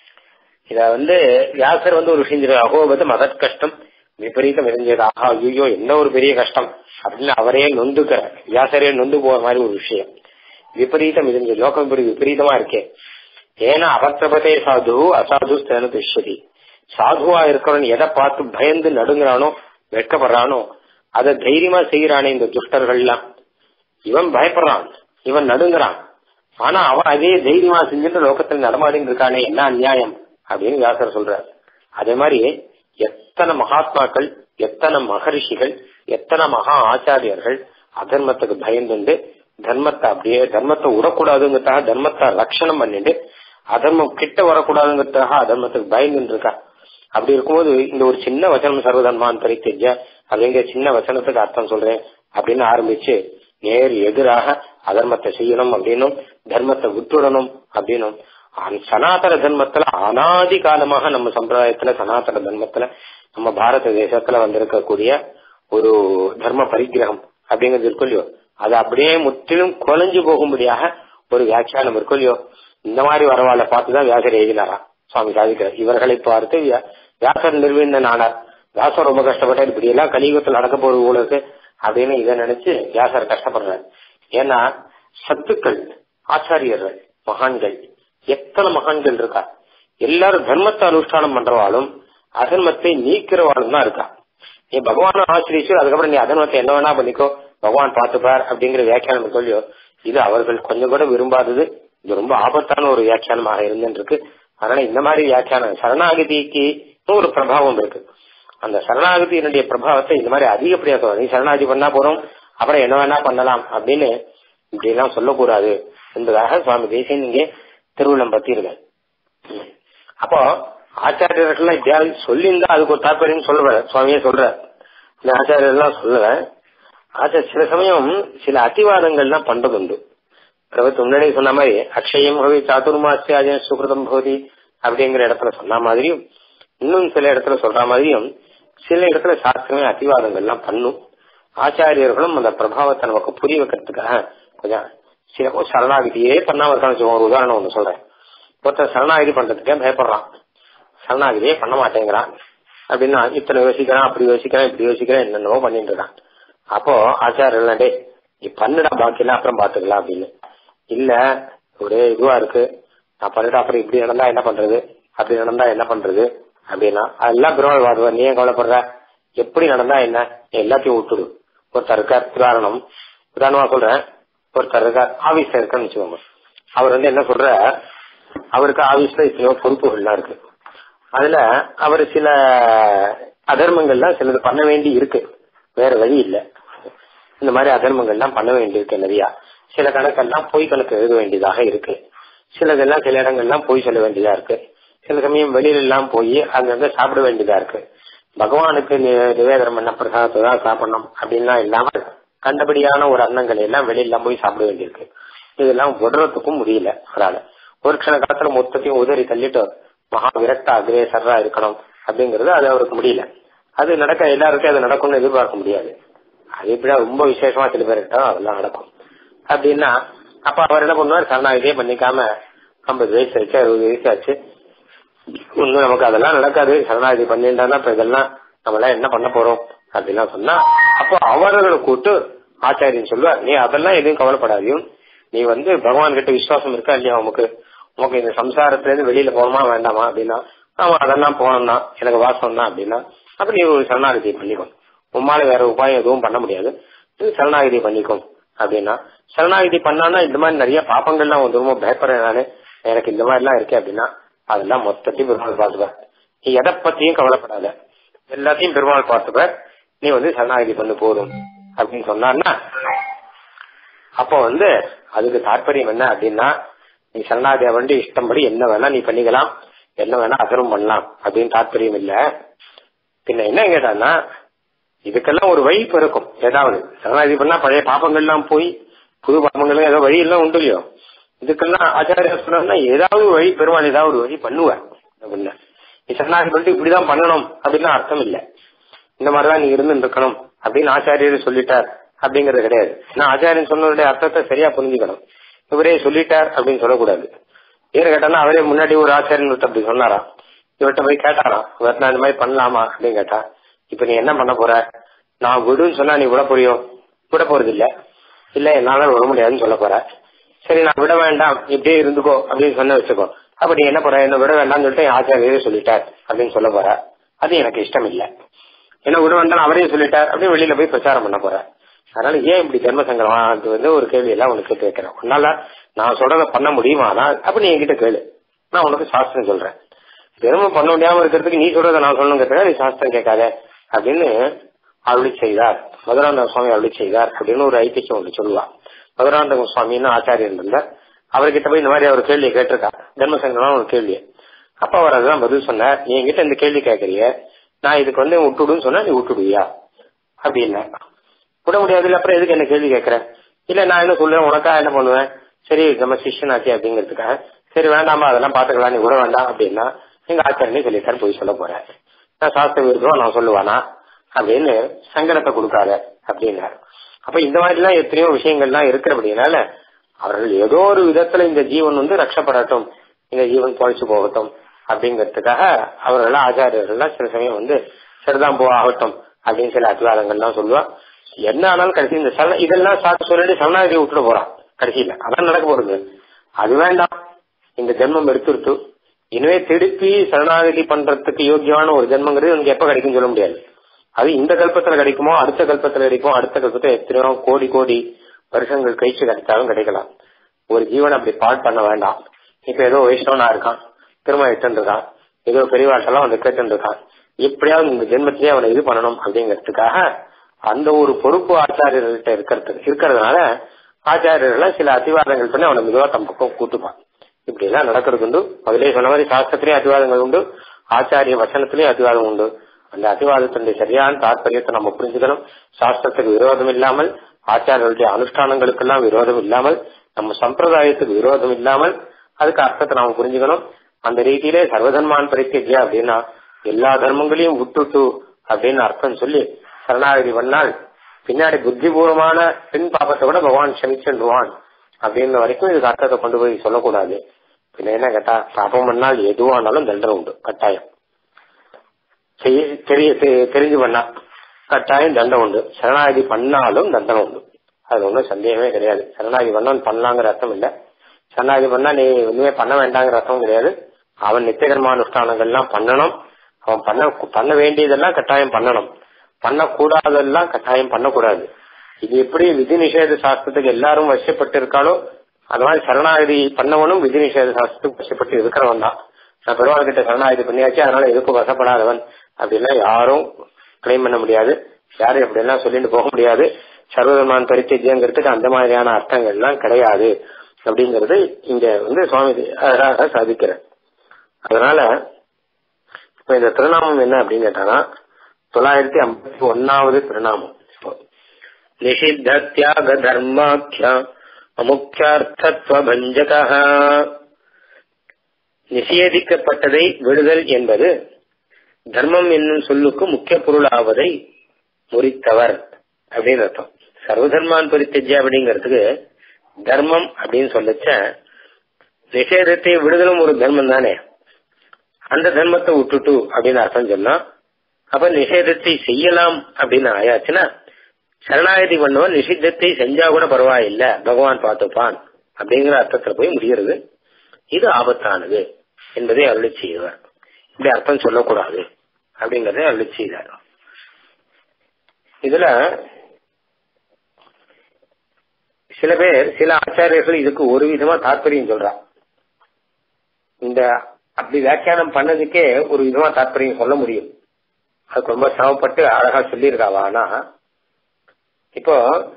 இத வந்து வியாசர் வந்து ஒரு விஷயம் சொல்றாரு, அகோபத மதத் கஷ்டம் விபரீதம் இருந்தது ஆஹா ஐயோ என்ன ஒரு பெரிய கஷ்டம் அப்படின்னு அவரே நொந்துக்கிற வியாசரே நொந்து போற மாதிரி ஒரு விஷயம் விபரீதம் இருந்தது லோகம் இப்படி விபரீதமா இருக்கே ஏன்னா அபத்திரபதே சாது அசாது ஸ்தேன துஷ்யதி சாதுவா இருக்கிறவன் எதை பார்த்து பயந்து நடுங்குறானோ வெட்கப்படுறானோ அதை தைரியமா செய்யறானே இந்த துஷ்டர்கள்லாம் இவன் பயப்படுறான் இவன் நடுங்குறான் ஆனா அவன் அதே தைரியமா செஞ்சுட்டு லோகத்தில் நடமாடின்னு இருக்கானே என்ன அநியாயம் அப்படின்னு வியாசர் சொல்றார் அதே மாதிரி எத்தனை மகாத்மாக்கள் எத்தனை மகரிஷிகள் எத்தனை மகா ஆச்சாரியர்கள் அதர்மத்துக்கு பயந்துண்டு தர்மத்தை அப்படியே தர்மத்தை விடக்கூடாதுங்கிறதுக்காக தர்மத்தை ரட்சணம் பண்ணிட்டு அதர்மம் கிட்ட வரக்கூடாதுங்கிறதுக்காக அதர்மத்துக்கு பயந்துட்டு இருக்கா அப்படி இருக்கும்போது இந்த ஒரு சின்ன வச்சனம் சர்வதர்மான் பரித்தெஜ அப்படிங்கிற சின்ன வச்சனத்துக்கு அர்த்தம் சொல்றேன் அப்படின்னு ஆரம்பிச்சு நேர் எதிராக அதர்மத்தை செய்யணும் அப்படின்னும் தர்மத்தை விட்டுடணும் அப்படின்னும் அந்த சனாதன தர்மத்துல அனாதி காலமாக நம்ம சம்பிரதாயத்துல சனாதன தர்மத்துல நம்ம பாரத தேசத்துல வந்திருக்கக்கூடிய ஒரு தர்ம பரிகிரகம் அப்படிங்கிறது இருக்கும் இல்லையோ அது அப்படியே முற்றிலும் குலைஞ்சு போகும்படியாக ஒரு வியாக்கியானம் இருக்கும் இல்லையோ இந்த மாதிரி வரவாளை பார்த்துதான் வியாசர் எழுதினாராம் சுவாமி சாதிக்கிறார் இவர்களை பார்த்து வியா- வியாசர் நிர்வீணன் ஆனார் வியாசர் ரொம்ப கஷ்டப்பட்டார் இப்படி எல்லாம் கலியுகத்தில் நடக்க போறது உங்களுக்கு அப்படின்னு இதை நினைச்சு வியாசர் கஷ்டப்படுறாரு ஏன்னா சத்துக்கள் ஆச்சாரியர்கள் மகான்கள் எத்தனை மகான்கள் இருக்கா எல்லாரும் தர்மத்தை அனுஷ்டானம் பண்றவாளும் அதர்மத்தை நீக்கிறவாளும் தான் இருக்கா நீ பகவான ஆசிரியச்சு அதுக்கப்புறம் நீ அதர்மத்தை என்ன வேணா பண்ணிக்கோ பகவான் பார்த்துப்பார் அப்படிங்கிற வியாக்கியானம் இருக்கோ இல்லையோ இது அவர்கள் கொஞ்சம் கூட விரும்பாதது இது ரொம்ப ஆபத்தான ஒரு வியாக்கியானமாக இருந்துருக்கு அதனால இந்த மாதிரி வியாக்கியானம் சரணாகதிக்கு ஒரு பிரபாவம் இருக்கு அந்த சரணாகதியினுடைய பிரபாவத்தை இந்த மாதிரி அதிகப்படியா சொல்லணும் நீ சரணாகதி பண்ணா போறோம் அப்புறம் என்ன வேணா பண்ணலாம் அப்படின்னு இப்படி எல்லாம் சொல்லக்கூடாது என்பதாக சுவாமி தேசியன் இங்கே திருவிழம் பத்திருக்கார் அப்போ ஆச்சாரியர்கள் இப்படியாவது சொல்லியிருந்தா அதுக்கு ஒரு தாற்பயம் சொல்லுவார் சுவாமியே சொல்ற இந்த ஆச்சாரியர்கள்லாம் சொல்லுவேன் ஆச்சா சில சமயம் சில அத்திவாதங்கள்லாம் பண்றது உண்டு பிரபத்து முன்னாடி சொன்ன மாதிரி அக்ஷயம் பவி சாதுர்மாசியாஜ சுகிருதம் பகுதி அப்படிங்கிற இடத்துல சொன்ன மாதிரியும் இன்னும் சில இடத்துல சொல்ற மாதிரியும் சில இடத்துல சாஸ்திரமே அத்திவாதங்கள்லாம் பண்ணும் ஆச்சாரியர்களும் அந்த பிரபாவத்தை நமக்கு புரிய வைக்கிறதுக்காக கொஞ்சம் சில சரணாகிதியே பண்ணாம இருக்கான்னு வச்சுக்கோங்க. ஒரு உதாரணம் ஒண்ணு சொல்றேன் ஒருத்தர் சரணாகிதி பண்றதுக்கே பயப்படுறான் சரணாகிதியே பண்ண மாட்டேங்கிறான் அப்படின்னா இத்தனை யோசிக்கிறான் அப்படி யோசிக்கிறான் இப்படி யோசிக்கிறான் என்னென்னவோ பண்ணிட்டு இருக்கான் அப்போ ஆச்சாரியர்கள் டே நீ பண்ணுடா பாக்கியெல்லாம் அப்புறம் பாத்துக்கலாம் அப்படின்னு இல்ல ஒரே இதுவா இருக்கு நான் பண்ணிட்டு அப்புறம் இப்படி நடந்தா என்ன பண்றது அப்படி நடந்தா என்ன பண்றது அப்படின்னா அதெல்லாம் பிரம்மவாதம் நீ ஏன் கவலைப்படுற எப்படி நடந்தா என்ன நீ எல்லாத்தையும் விட்டுடு ஒருத்தர் இருக்கார் உதாரணம் உதாரணமா சொல்றேன் ஒருத்தர் இருக்கார் ஆபீஸ்ல இருக்கான்னு வச்சுக்கோங்க அவர் வந்து என்ன சொல்ற அவருக்கு ஆபீஸ்ல இத்தனையோ பொறுப்புகள்லாம் இருக்கு அதுல அவர் சில அதர்மங்கள்லாம் சிலது பண்ண வேண்டி இருக்கு வேற வழி இல்ல இந்த மாதிரி அதர்மங்கள்லாம் பண்ண வேண்டி இருக்கு நிறையா சில கணக்கெல்லாம் பொய் கணக்கு எழுத வேண்டியதாக இருக்கு சிலதெல்லாம் சில இடங்கள்லாம் பொய் சொல்ல வேண்டியதா இருக்கு சில சமயம் வெளியில எல்லாம் போய் அங்கங்க சாப்பிட வேண்டியதா இருக்கு பகவானுக்கு நி- நிவேதனம் பண்ண பிரசாதத்தை தான் சாப்பிடணும் அப்படின்லாம் இல்லாம கண்டபடியான ஒரு அன்னங்களை எல்லாம் வெளியில போய் சாப்பிட வேண்டியிருக்கு இதெல்லாம் விடுறதுக்கும் முடியல அவரால ஒரு க்ஷண காலத்துல மொத்தத்தையும் உதறி தள்ளிட்டு மகா விரக்த அக்ரேசரா இருக்கணும் அப்படிங்கறது அது அவருக்கு முடியல அது நடக்க எல்லாருக்கும் அது நடக்கும்னு எதிர்பார்க்க முடியாது அது இப்படி ரொம்ப விசேஷமா சில பேர்கிட்ட அதெல்லாம் நடக்கும் அப்படின்னா அப்ப அவர் என்ன பண்ணுவார் சரணாகிதே பண்ணிக்காம ஐம்பது வயசு ஆச்சு அறுபது வயசு ஆச்சு ஒன்னும் நமக்கு அதெல்லாம் நடக்காது சரணாகிதி பண்ணிட்டானா இப்ப இதெல்லாம் நம்ம எல்லாம் என்ன பண்ண போறோம் அப்படிலாம் சொன்னா அப்போ அவர்களை கூட்டு ஆச்சாரியன் சொல்லுவார் நீ அதெல்லாம் எதுவும் கவலைப்படாதையும் நீ வந்து பகவான் கிட்ட விசுவாசம் இருக்கா இல்லையா உனக்கு உனக்கு இந்த சம்சாரத்துல இருந்து வெளியில போகணுமா வேண்டாமா அப்படின்னா ஆமா அதெல்லாம் போகணும் தான் எனக்கு வாசம் தான் அப்படின்னா அப்ப நீ ஒரு சரணாகதி பண்ணிக்கும் உம்மால வேற உபாயம் எதுவும் பண்ண முடியாது நீ சரணாகதி பண்ணிக்கும் அப்படின்னா சரணாகதி பண்ணானா இந்த மாதிரி நிறைய பாப்பங்கள்லாம் வந்துருமோ பயப்படுறேன் நானு எனக்கு இந்த மாதிரி எல்லாம் இருக்கு அப்படின்னா அதெல்லாம் மொத்தத்தையும் பெருமாள் பார்த்துப்பார் நீ எதை பத்தியும் கவலைப்படாத எல்லாத்தையும் பெருமாள் பார்த்துப்பார் நீ வந்து சரணாகதி பண்ணு போதும் அப்படின்னு சொன்னார்னா அப்போ வந்து அதுக்கு தாற்பயம் என்ன அப்படின்னா நீ சரணாகதியை வந்து இஷ்டப்படி என்ன வேணா நீ பண்ணிக்கலாம் என்ன வேணா அசரும் பண்ணலாம் அப்படின்னு தாற்பயம் இல்ல பின்ன என்ன கேட்டான்னா இதுக்கெல்லாம் ஒரு வழி பிறக்கும் ஏதாவது சரணாகதி பண்ணா பழைய பாப்பங்கள்லாம் போய் புது பாப்பங்கள் ஏதோ வழி எல்லாம் உண்டு இல்லையோ இதுக்கெல்லாம் ஆச்சாரிய சொன்னா ஏதாவது ஒரு வழி பெருமாள் ஏதாவது ஒரு வழி பண்ணுவார் அப்படின்னா நீ சரணாகதி பண்ணிட்டு இப்படிதான் பண்ணணும் அப்படின்னு அர்த்தம் இல்ல இந்த மாதிரிதான் நீ இருந்து இருக்கணும் அப்படின்னு ஆச்சாரியர் சொல்லிட்டார் அப்படிங்கறது கிடையாது ஏன்னா ஆச்சாரியன் சொன்னதுடைய அர்த்தத்தை சரியா புரிஞ்சுக்கணும் இவரே சொல்லிட்டார் அப்படின்னு சொல்லக்கூடாது ஏன்னு கேட்டானா அவரே முன்னாடி ஒரு ஆச்சாரியன் ஒருத்தர் அப்படி சொன்னாராம் இவர்கிட்ட போய் கேட்டாராம் இவர் நான் இந்த மாதிரி பண்ணலாமா அப்படின்னு கேட்டா இப்ப நீ என்ன பண்ண போற நான் விடுன்னு சொன்னா நீ விட போறியோ விட போறது இல்ல இல்ல என்னால விட முடியாதுன்னு சொல்ல போற சரி நான் விட வேண்டாம் இப்படியே இருந்துக்கோ அப்படின்னு சொன்ன வச்சுக்கோ அப்ப நீ என்ன போற என்ன விட வேண்டாம்னு சொல்லிட்டு என் ஆச்சாரியரே சொல்லிட்டார் அப்படின்னு சொல்ல போற அது எனக்கு இஷ்டம் இல்ல என்ன விட வேண்டாம் அவரே சொல்லிட்டார் அப்படியே வெளியில போய் பிரச்சாரம் பண்ண போற அதனால ஏன் இப்படி தர்ம சங்கடம் அது வந்து ஒரு கேள்வி எல்லாம் உனக்கு கேட்டு வைக்கிறேன் உன்னால நான் சொல்றத பண்ண முடியுமா அப்ப நீ என்கிட்ட கேளு நான் உனக்கு சாஸ்திரம் சொல்றேன் தர்மம் பண்ண முடியாம இருக்கிறதுக்கு நீ சொல்றத நான் சொல்லணுங்கிறதுக்காக நீ சாஸ்திரம் கேட்காத அப்படின்னு அருளி செய்தார் மதுராந்தக சுவாமி அருளி செய்தார் அப்படின்னு ஒரு ஐதிஹ்யம் ஒன்று சொல்லுவா மதுராந்தக சுவாமின்னு ஆச்சாரியன் இருந்தார் அவர்கிட்ட போய் இந்த மாதிரி அவர் கேள்வியை கேட்டிருக்கா தர்மசங்கரம் ஒரு கேள்வி அப்ப அவர் அதுதான் பதில் சொன்னார் நீ என்கிட்ட இந்த கேள்வி கேட்கறிய நான் இதுக்கு வந்து விட்டுடுன்னு சொன்னா நீ விட்டுடுவியா அப்படின்னா விட முடியாது அப்புறம் எதுக்கு என்ன கேள்வி கேட்கற இல்ல நான் என்ன சொல்றேன் உனக்கா என்ன பண்ணுவேன் சரி நம்ம சிஷ்யன் ஆச்சு அப்படிங்கிறதுக்காக சரி வேண்டாமா அதெல்லாம் பாத்துக்கலாம் நீ விட வேண்டாம் அப்படின்னா எங்க ஆச்சாரனே சொல்லிட்டாரு போய் சொல்ல போறேன் நான் சாஸ்திர விருதம் நான் சொல்லுவானா அப்படின்னு சங்கடத்தை கொடுக்காத அப்படின்னாரு அப்ப இந்த மாதிரி எல்லாம் எத்தனையோ விஷயங்கள்லாம் இருக்கிறபடினால அவர்கள் ஏதோ ஒரு விதத்துல இந்த ஜீவன் வந்து ரட்சப்படட்டும் இந்த ஜீவன் பொழைச்சு போகட்டும் அப்படிங்கறதுக்காக அவர்கள் ஆச்சாரியர்கள்லாம் சில சமயம் வந்து சரிதான் போ ஆகட்டும் அப்படின்னு சில அத்திவாதங்கள்லாம் சொல்லுவா என்ன ஆனாலும் கடைசி இந்த சரண இதெல்லாம் சாப்பிட்டு சொல்லிட்டு சரணாகதி விட்டுட்டு போறான் கடைசியில அதான் நடக்க போறது அது வேண்டாம் இந்த ஜென்மம் எடுத்துருத்து இனிமே திருப்பி சரணாகதி பண்றதுக்கு யோக்கியமான ஒரு ஜென்மங்கிறது உனக்கு எப்ப கிடைக்கும் சொல்ல முடியாது அது இந்த கல்பத்துல கிடைக்குமோ அடுத்த கல்பத்துல கிடைக்கும் அடுத்த கல்பத்துல எத்தனையோ கோடி கோடி வருஷங்கள் கழிச்சு கிடைச்சாலும் கிடைக்கலாம் ஒரு ஜீவன் அப்படி பாட் பண்ண வேண்டாம் இப்ப ஏதோ வைஷ்ணவனா இருக்கான் திரும்ப எட்டு இருக்கான் ஏதோ பெரியவாட்டெல்லாம் வந்து கேட்டு இருக்கான் எப்படியாவது இந்த ஜென்மத்திலேயே அவனை இது பண்ணணும் அப்படிங்கிறதுக்காக அந்த ஒரு பொறுப்பு ஆச்சாரியர்கள்ட்ட இருக்கிறது இருக்கிறதுனால ஆச்சாரியர்கள் சில அத்திவாதங்கள் பண்ணி அவனை மெதுவா தம் பக்கம் கூட்டுப்பான் இப்படி எல்லாம் நடக்கிறது உண்டு முதலே சொன்ன மாதிரி சாஸ்திரத்திலேயே அத்திவாதங்கள் உண்டு ஆச்சாரிய வசனத்திலேயே அத்திவாதம் உண்டு அந்த அத்திவாதத்தினுடைய சரியான தாற்பயத்தை நம்ம புரிஞ்சுக்கணும் சாஸ்திரத்துக்கு விரோதம் இல்லாமல் ஆச்சாரியர்களுடைய அனுஷ்டானங்களுக்கெல்லாம் விரோதம் இல்லாமல் நம்ம சம்பிரதாயத்துக்கு விரோதம் இல்லாமல் அதுக்கு அர்த்தத்தை நாம புரிஞ்சுக்கணும் அந்த ரீதியிலே சர்வதர்மான் பரித்தியா அப்படின்னா எல்லா தர்மங்களையும் விட்டுட்டு அப்படின்னு அர்த்தம் சொல்லி சரணாகதி பண்ணால் பின்னாடி புத்திபூர்வமான பின் பாப்பத்தை கூட பகவான் க்ஷமிச்சுடுவான் அப்படின்ற வரைக்கும் இதுக்கு அர்த்தத்தை கொண்டு போய் சொல்லக்கூடாது பின்ன என்ன கேட்டா பாப்பம் பண்ணால் எதுவானாலும் தண்டனை உண்டு கட்டாயம் தெரிய தெரிஞ்சு பண்ணா கட்டாயம் தண்டனை உண்டு சரணாகதி பண்ணாலும் தண்டனை உண்டு அது ஒன்றும் சந்தேகமே கிடையாது சரணாகதி பண்ணாலும் பண்ணலாங்கிற அர்த்தம் இல்ல சரணாகதி பண்ணா நீ ஒண்ணுமே பண்ண வேண்டாங்கிற அர்த்தம் கிடையாது அவன் நித்தியகர்மானுஷ்டானங்கள்லாம் பண்ணணும் அவன் பண்ண பண்ண வேண்டியதெல்லாம் கட்டாயம் பண்ணணும் பண்ணக்கூடாதெல்லாம் கட்டாயம் பண்ணக்கூடாது இது எப்படி விதி நிஷேத சாஸ்திரத்துக்கு எல்லாரும் வசப்பட்டு இருக்காளோ அது மாதிரி சரணாகதி பண்ணவனும் விதி நிஷேத சாஸ்திரத்துக்கு வசப்பட்டு இருக்கிறவன் தான் நான் பெருமாள் கிட்ட சரணாகதி பண்ணியாச்சு அதனால எதுக்கும் வசப்படாதவன் அப்படின்னா யாரும் கிளைம் பண்ண முடியாது யாரும் அப்படி எல்லாம் சொல்லிட்டு போக முடியாது சர்வதர்மான் பரிச்சயங்கிறதுக்கு அந்த மாதிரியான அர்த்தங்கள் எல்லாம் கிடையாது அப்படிங்கறது இங்க வந்து சுவாமி அழகாக சாதிக்கிறேன் அதனால இப்ப இந்த திருநாமம் என்ன அப்படின்னு கேட்டானா தொள்ளாயிரத்தி ஐம்பத்தி ஒன்னாவது திருநாமம் நிஷித்த தியாக தர்மாக்கிய அமுக்கியார்த்தத்துவ பஞ்சக நிஷேதிக்கப்பட்டதை விடுதல் என்பது தர்மம் என்னும் சொல்லுக்கு முக்கிய பொருளாவதை முறித்தவர் அப்படின்னு அர்த்தம் சர்வதர்மான் பரித்தஜ்யா அப்படிங்கிறதுக்கு தர்மம் அப்படின்னு சொல்லச்ச நிஷேதத்தை விடுதலும் ஒரு தர்மம் தானே அந்த தர்மத்தை விட்டுட்டு அப்படின்னு அர்த்தம் சொன்னா அப்ப நிஷேதத்தை செய்யலாம் அப்படின்னு ஆயாச்சுன்னா சரணாகதி பண்ணவன் நிஷித்தத்தை செஞ்சா கூட பரவாயில்ல பகவான் பார்த்துப்பான் அப்படிங்கிற அர்த்தத்துல போய் முடிகிறது இது ஆபத்தானது என்பதை அருளி செய்வார் இப்படி அர்த்தம் சொல்லக்கூடாது அப்படிங்கறத அருளி செய்தார் இதுல சில பேர் சில ஆச்சாரியர்கள் இதுக்கு ஒரு விதமா தாற்பயம் சொல்றா இந்த அப்படி வியாக்கியானம் பண்ணதுக்கே ஒரு விதமா தாற்பயம் சொல்ல முடியும் அதுக்கு ரொம்ப சிரமப்பட்டு அழகா சொல்லியிருக்காவா ஆனா இப்போ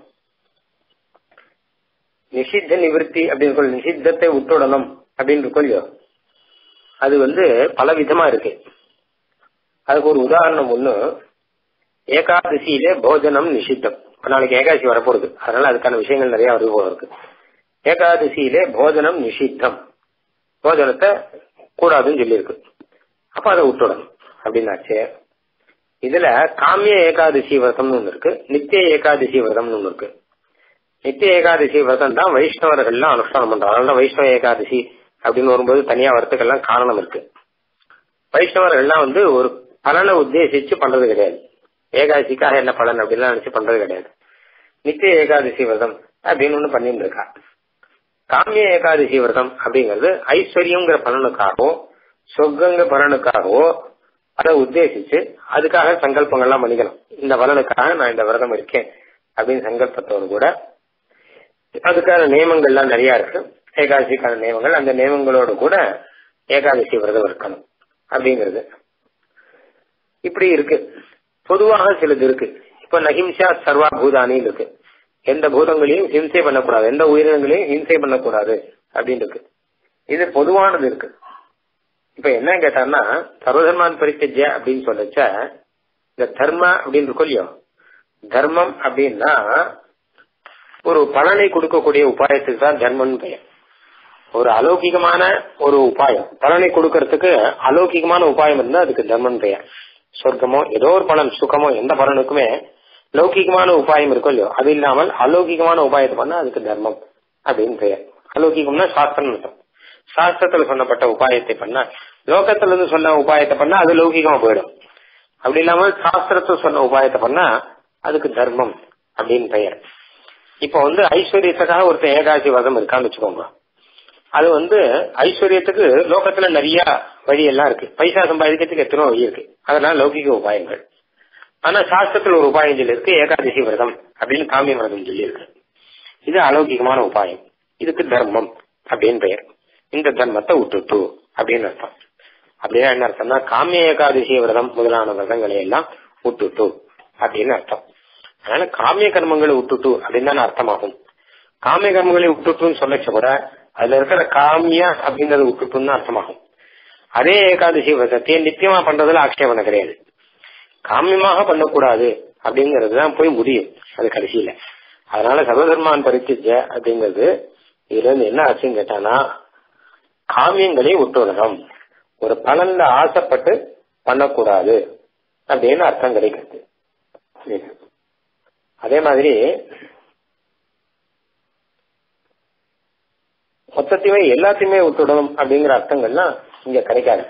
நிஷித்த நிவர்த்தி அப்படின்னு சொல்லி நிஷித்தத்தை விட்டுடணும் அப்படின்னு இருக்கோ அது வந்து பல விதமா இருக்கு அதுக்கு ஒரு உதாரணம் ஒண்ணு ஏகாதசியிலே போஜனம் நிஷித்தம் நாளைக்கு ஏகாதசி வரப்போகுது அதனால அதுக்கான விஷயங்கள் நிறைய வருது போல இருக்கு ஏகாதசியிலே போஜனம் நிஷித்தம் போஜனத்தை கூடாதுன்னு சொல்லியிருக்கு அப்ப அதை விட்டுடணும் அப்படின்னாச்சு இதுல காமிய ஏகாதசி விரதம்னு ஒண்ணு இருக்கு நித்திய ஏகாதசி விரதம்னு ஒண்ணு இருக்கு நித்திய ஏகாதசி விரதம் தான் வைஷ்ணவர்கள்லாம் அனுஷ்டானம் பண்றாங்க அதனால வைஷ்ணவ ஏகாதசி அப்படின்னு வரும்போது தனியா வரத்துக்கெல்லாம் காரணம் இருக்கு வைஷ்ணவர்கள்லாம் வந்து ஒரு பலனை உத்தேசிச்சு பண்றது கிடையாது ஏகாதசிக்காக என்ன பலன் அப்படின்லாம் நினைச்சு பண்றது கிடையாது நித்திய ஏகாதசி விரதம் அப்படின்னு ஒண்ணு பண்ணிட்டு இருக்கா காமிய ஏகாதசி விரதம் அப்படிங்கிறது ஐஸ்வர்யங்கிற பலனுக்காகவோ சொர்க்கங்க பலனுக்காகவோ அதை உத்தேசிச்சு அதுக்காக சங்கல்பங்கள்லாம் பண்ணிக்கணும் இந்த பலனுக்காக நான் இந்த விரதம் இருக்கேன் அப்படின்னு சங்கல்பத்தோடு கூட அதுக்கான நியமங்கள்லாம் நிறைய இருக்கு ஏகாதசிக்கான நியமங்கள் அந்த நியமங்களோடு கூட ஏகாதசி விரதம் இருக்கணும் அப்படிங்கிறது இப்படி இருக்கு பொதுவாக சிலது இருக்கு இப்ப நகிம்சா சர்வா பூதானின்னு இருக்கு எந்த பூதங்களையும் ஹிம்சை பண்ணக்கூடாது எந்த உயிரினங்களையும் ஹிம்சை பண்ணக்கூடாது அப்படின்னு இருக்கு இது பொதுவானது இருக்கு இப்ப என்ன கேட்டான்னா சர்வதர்மான் பரித்தஜ அப்படின்னு சொல்லச்ச இந்த தர்ம அப்படின்னு இருக்கும் இல்லையோ தர்மம் அப்படின்னா ஒரு பலனை கொடுக்கக்கூடிய உபாயத்துக்கு தான் தர்மம்னு பெயர் ஒரு அலௌகிகமான ஒரு உபாயம் பலனை கொடுக்கறதுக்கு அலௌகிகமான உபாயம் இருந்தா அதுக்கு தர்மம் பெயர் சொர்க்கமோ ஏதோ ஒரு பலன் சுகமோ எந்த பலனுக்குமே லௌகிகமான உபாயம் இருக்கும் இல்லையோ அது இல்லாமல் அலௌகிகமான உபாயத்தை பண்ணா அதுக்கு தர்மம் அப்படின்னு பெயர் அலௌகிகம்னா சாஸ்திரம் அர்த்தம் சாஸ்திரத்துல சொன்னப்பட்ட உபாயத்தை பண்ணா லோகத்துல இருந்து சொன்ன உபாயத்தை பண்ணா அது லௌகிகமா போயிடும் அப்படி இல்லாமல் சாஸ்திரத்தை சொன்ன உபாயத்தை பண்ணா அதுக்கு தர்மம் அப்படின்னு பெயர் இப்ப வந்து ஐஸ்வர்யத்துக்காக ஒருத்தர் ஏகாசி வதம் இருக்கான்னு வச்சுக்கோங்க அது வந்து ஐஸ்வர்யத்துக்கு லோகத்துல நிறைய வழி எல்லாம் இருக்கு பைசா சம்பாதிக்கிறதுக்கு எத்தனை வழி இருக்கு அதெல்லாம் லௌகிக உபாயங்கள் ஆனா சாஸ்திரத்துல ஒரு உபாயம் சொல்லி இருக்கு ஏகாதசி விரதம் அப்படின்னு காமிய விரதம் சொல்லி இருக்கு இது அலௌகிகமான உபாயம் இதுக்கு தர்மம் அப்படின்னு பெயர் இந்த தர்மத்தை விட்டுட்டு அப்படின்னு அர்த்தம் அப்படின்னா என்ன அர்த்தம்னா காமிய ஏகாதசி விரதம் முதலான விரதங்களை எல்லாம் விட்டுட்டு அப்படின்னு அர்த்தம் அதனால காமிய கர்மங்களை விட்டுட்டு அப்படின்னு தானே அர்த்தமாகும் காமிய கர்மங்களை விட்டுட்டுன்னு சொல்லச்ச கூட அதுல இருக்கிற காமிய அப்படிங்கறத விட்டுட்டுன்னு அர்த்தமாகும் அதே ஏகாதசி விரதத்தை நித்தியமா பண்றதுல ஆட்சேபனை கிடையாது காமியமாக பண்ணக்கூடாது அப்படிங்கிறது தான் போய் முடியும் அது கடைசியில அதனால சர்வதர்மான் பரித்திஜ அப்படிங்கிறது இதுல இருந்து என்ன ஆச்சுன்னு கேட்டானா காமியங்களை விட்டுவிடணும் ஒரு பலன்ல ஆசைப்பட்டு பண்ணக்கூடாது அப்படின்னு அர்த்தம் கிடைக்கிறது அதே மாதிரி மொத்தத்தையுமே எல்லாத்தையுமே விட்டுடணும் அப்படிங்கிற அர்த்தங்கள்லாம் இங்க கிடைக்காது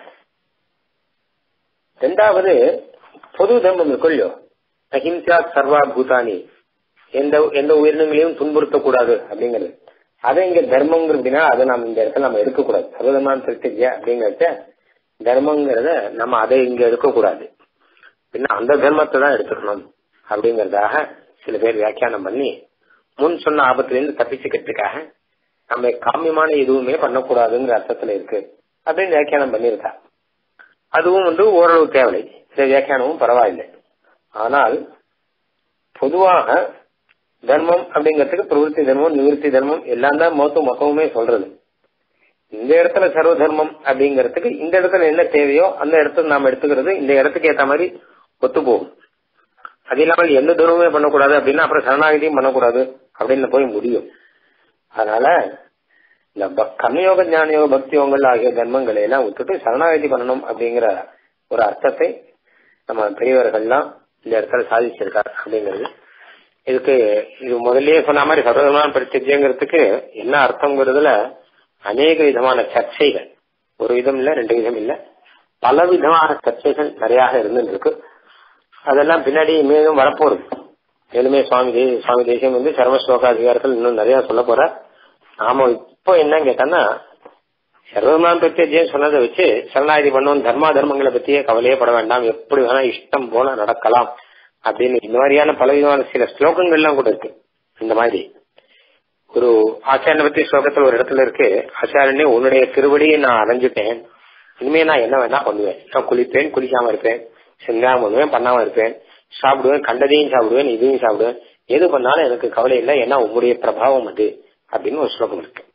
ரெண்டாவது பொது தர்மம் இருக்குல்லோ அஹிம்சா சர்வா பூதானி எந்த எந்த உயிரினங்களையும் துன்புறுத்தக்கூடாது அப்படிங்கிறது அதை இங்க தர்மங்கிறது அப்படின்னா அதை நம்ம இந்த இடத்துல நம்ம எடுக்கக்கூடாது சர்வதமான திருத்திஜ அப்படிங்கறத தர்மங்கிறத நம்ம அதை இங்க எடுக்கக்கூடாது பின்ன அந்த தர்மத்தை தான் எடுத்துக்கணும் அப்படிங்கறதாக சில பேர் வியாக்கியானம் பண்ணி முன் சொன்ன ஆபத்திலிருந்து தப்பிச்சுக்கிறதுக்காக நம்ம காமியமான எதுவுமே பண்ணக்கூடாதுங்கிற அர்த்தத்துல இருக்கு அப்படின்னு வியாக்கியானம் பண்ணியிருக்கா அதுவும் வந்து ஓரளவு தேவை இந்த வியாக்கியானமும் பரவாயில்லை ஆனால் பொதுவாக தர்மம் அப்படிங்கிறதுக்கு பிரவருத்தி தர்மம் நிவர்த்தி தர்மம் எல்லாம் தான் மொத்த மொத்தமுமே சொல்றது இந்த இடத்துல சர்வ தர்மம் அப்படிங்கிறதுக்கு இந்த இடத்துல என்ன தேவையோ அந்த இடத்துல நாம எடுத்துக்கிறது இந்த இடத்துக்கு ஏத்த மாதிரி ஒத்து போகும் அது இல்லாமல் எந்த தர்மமே பண்ணக்கூடாது அப்படின்னா அப்புறம் சரணாகதியும் பண்ணக்கூடாது அப்படின்னு போய் முடியும் அதனால இந்த கர்மயோக ஞானயோக பக்தி யோகங்கள் ஆகிய தர்மங்களை எல்லாம் விட்டுட்டு சரணாகதி பண்ணணும் அப்படிங்கிற ஒரு அர்த்தத்தை நம்ம பெரியவர்கள்லாம் இந்த இடத்துல சாதிச்சிருக்கார் அப்படிங்கிறது இதுக்கு இது முதல்லயே சொன்ன மாதிரி சர்வதமான பிரத்யங்கிறதுக்கு என்ன அர்த்தங்கிறதுல அநேக விதமான சர்ச்சைகள் ஒரு விதம் இல்ல ரெண்டு விதம் இல்ல பல விதமான சர்ச்சைகள் நிறைய இருந்துட்டு இருக்கு அதெல்லாம் பின்னாடி மேலும் வரப்போகுது மேலுமே சுவாமி தே சுவாமி தேசியம் வந்து சர்வ ஸ்லோகாதிகாரர்கள் இன்னும் நிறைய சொல்ல போற நாம இப்போ என்ன கேட்டோம்னா சர்வமான் பிரத்யஜயம் சொன்னதை வச்சு சரணாகதி பண்ணுவோம் தர்மா தர்மங்களை பத்தியே கவலையே பட வேண்டாம் எப்படி வேணா இஷ்டம் போல நடக்கலாம் அப்படின்னு இந்த மாதிரியான பலவிதமான சில ஸ்லோகங்கள்லாம் கூட இருக்கு இந்த மாதிரி ஒரு ஆச்சாரியனை பத்தி ஸ்லோகத்துல ஒரு இடத்துல இருக்கு ஆச்சாரியனே உன்னுடைய திருவடியை நான் அடைஞ்சிட்டேன் இனிமே நான் என்ன வேணா பண்ணுவேன் நான் குளிப்பேன் குளிக்காம இருப்பேன் சிந்தாம பண்ணுவேன் பண்ணாம இருப்பேன் சாப்பிடுவேன் கண்டதையும் சாப்பிடுவேன் இதையும் சாப்பிடுவேன் எது பண்ணாலும் எனக்கு கவலை இல்லை ஏன்னா உங்களுடைய பிரபாவம் அது அப்படின்னு ஒரு ஸ்லோகம் இருக்கு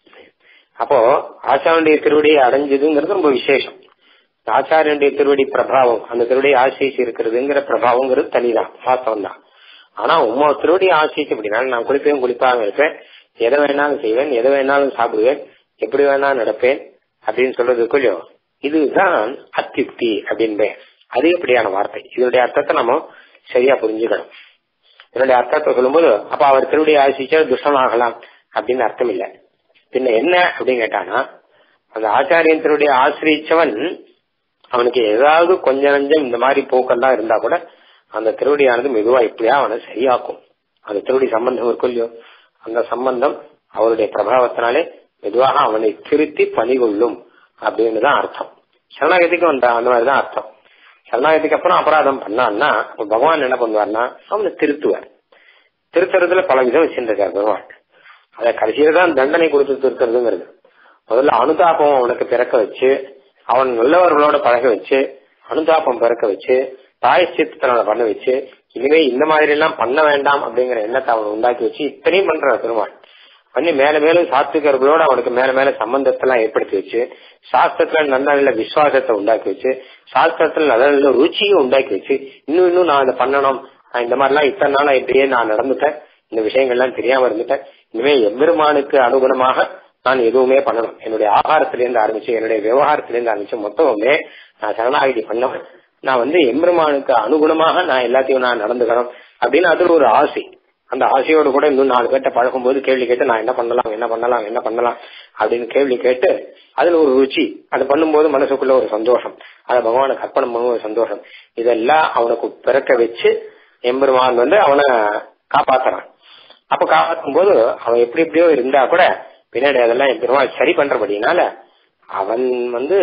அப்போ ஆச்சாரனுடைய திருவடியை அடைஞ்சதுங்கிறது ரொம்ப விசேஷம் ஆச்சாரியனுடைய திருவடி பிரபாவம் அந்த திருவடி ஆசிரிச்சு இருக்கிறதுங்கிற பிரபாவங்கிறது தனிதான் வாஸ்தவம் தான் ஆனா உமா திருவடி ஆசிரிச்சு அப்படின்னா நான் குளிப்பேன் குளிப்பாக இருப்பேன் எதை வேணாலும் செய்வேன் எதை வேணாலும் சாப்பிடுவேன் எப்படி வேணாலும் நடப்பேன் அப்படின்னு சொல்றதுக்குள்ளயோ இதுதான் அத்தியுக்தி அப்படின்பேன் அதிகப்படியான வார்த்தை இதனுடைய அர்த்தத்தை நம்ம சரியா புரிஞ்சுக்கணும் இதனுடைய அர்த்தத்தை சொல்லும்போது அப்ப அவர் திருவடி ஆசிச்சா துஷ்டமாகலாம் அப்படின்னு அர்த்தம் இல்லை பின்ன என்ன அப்படின்னு கேட்டானா அந்த ஆச்சாரியன் திருவடி ஆசிரியச்சவன் அவனுக்கு ஏதாவது கொஞ்சம் நஞ்சம் இந்த மாதிரி போக்கெல்லாம் இருந்தா கூட அந்த திருவடியானது மெதுவா இப்படியா அவனை சரியாக்கும் அந்த திருவடி சம்பந்தம் இருக்கும் இல்லையோ அந்த சம்பந்தம் அவருடைய பிரபாவத்தினாலே மெதுவாக அவனை திருத்தி பணிகொள்ளும் அப்படின்னு தான் அர்த்தம் சரணாகதிக்கு வந்த அந்த மாதிரிதான் அர்த்தம் சரணாகதிக்கு அப்புறம் அபராதம் பண்ணான்னா அப்ப பகவான் என்ன பண்ணுவார்னா அவனை திருத்துவார் திருத்துறதுல பல விதம் வச்சிருந்திருக்கார் பகவான் அத கடைசியில தான் தண்டனை கொடுத்து திருத்துறதுங்கிறது முதல்ல அனுதாபம் அவனுக்கு பிறக்க வச்சு அவன் நல்லவர்களோட பழக வச்சு அனுதாபம் பிறக்க வச்சு தாயச்சித்தனை பண்ண வச்சு இனிமே இந்த மாதிரி எல்லாம் பண்ண வேண்டாம் அப்படிங்கிற எண்ணத்தை அவன் உண்டாக்கி வச்சு இத்தனையும் பண்றான் பெருமாள் பண்ணி மேல மேலும் சாத்விகர்களோட அவனுக்கு மேல மேல சம்பந்தத்தை எல்லாம் ஏற்படுத்தி வச்சு சாஸ்திரத்துல நல்ல நல்ல விசுவாசத்தை உண்டாக்கி வச்சு சாஸ்திரத்துல நல்ல நல்ல ருச்சியை உண்டாக்கி வச்சு இன்னும் இன்னும் நான் அதை பண்ணணும் நான் இந்த மாதிரிலாம் இத்தனை நாளா இப்படியே நான் நடந்துட்டேன் இந்த விஷயங்கள்லாம் தெரியாம இருந்துட்டேன் இனிமே எம்பெருமானுக்கு அனுகுணமாக நான் எதுவுமே பண்ணணும் என்னுடைய ஆகாரத்திலேருந்து ஆரம்பிச்சு என்னுடைய விவகாரத்திலேருந்து ஆரம்பிச்சு மொத்தமுமே நான் சரணாகிதி பண்ணவன் நான் வந்து எம்பெருமானுக்கு அனுகுணமாக நான் எல்லாத்தையும் நான் நடந்துக்கணும் அப்படின்னு அது ஒரு ஆசை அந்த ஆசையோடு கூட இன்னும் நாலு பேர்ட்ட பழகும் போது கேள்வி கேட்டு நான் என்ன பண்ணலாம் என்ன பண்ணலாம் என்ன பண்ணலாம் அப்படின்னு கேள்வி கேட்டு அதுல ஒரு ருச்சி அது பண்ணும்போது மனசுக்குள்ள ஒரு சந்தோஷம் அதை பகவானுக்கு அர்ப்பணம் பண்ணும் ஒரு சந்தோஷம் இதெல்லாம் அவனுக்கு பிறக்க வச்சு எம்பெருமான் வந்து அவனை காப்பாத்துறான் அப்ப காப்பாற்றும் போது அவன் எப்படி எப்படியோ இருந்தா கூட பின்னாடி அதெல்லாம் என் பெருமாள் சரி பண்றபடினால அவன் வந்து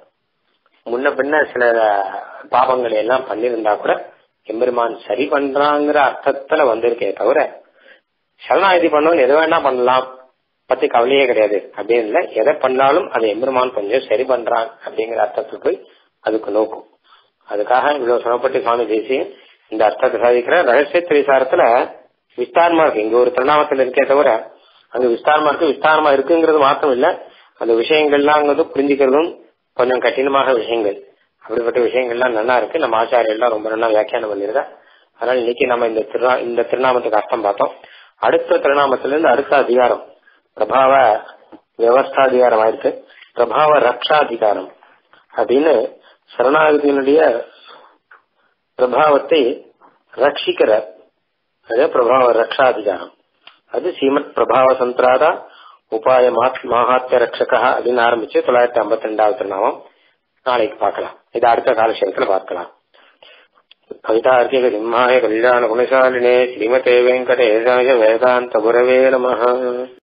முன்ன பின்ன சில பாவங்களை எல்லாம் பண்ணிருந்தா கூட எம்பெருமான் சரி பண்றாங்கிற அர்த்தத்துல வந்திருக்கே தவிர சரணாகதி பண்ணவன் எதை வேணா பண்ணலாம் பத்தி கவலையே கிடையாது அப்படின்னு இல்ல எதை பண்ணாலும் அதை எம்பெருமான் கொஞ்சம் சரி பண்றான் அப்படிங்கிற அர்த்தத்துக்கு போய் அதுக்கு நோக்கும் அதுக்காக இவ்வளவு சொல்லப்பட்டு சுவாமி தேசியம் இந்த அர்த்தத்தை சாதிக்கிற ரகசிய திரிசாரத்துல விஸ்தாரமா இருக்கு இங்க ஒரு திருநாமத்தில் இருக்கே தவிர அங்க விஸ்தாரமா இருக்கு விஸ்தாரமா இருக்குங்கிறது மாத்திரம் இல்ல அந்த விஷயங்கள்லாம் வந்து புரிஞ்சுக்கிறதும் கொஞ்சம் கடினமாக விஷயங்கள் அப்படிப்பட்ட விஷயங்கள்லாம் நல்லா இருக்கு நம்ம ஆச்சாரியெல்லாம் ரொம்ப நல்லா வியாக்கியானம் பண்ணிருக்கா அதனால இன்னைக்கு நம்ம இந்த திருநா இந்த திருநாமத்துக்கு அர்த்தம் பார்த்தோம் அடுத்த திருநாமத்துல இருந்து அடுத்த அதிகாரம் பிரபாவ வியவஸ்தாதிகாரம் ஆயிருக்கு பிரபாவ ரக்ஷாதிகாரம் அப்படின்னு சரணாகதியினுடைய பிரபாவத்தை ரட்சிக்கிற அது பிரபாவ ரக்ஷாதிகாரம் அது ஸ்ரீமத் பிரபாவ சந்திராதா உபாய மாஹாத்திய ரட்சகா அப்படின்னு ஆரம்பிச்சு தொள்ளாயிரத்தி ஐம்பத்தி ரெண்டாவது திருநாமம் நாளைக்கு பார்க்கலாம் இது அடுத்த காலசேரத்துல பார்க்கலாம் கவிதார்த்திக சிம்மாய கல்யாண குணசாலினே ஸ்ரீமதே வெங்கடேசாய வேதாந்த குரவே நம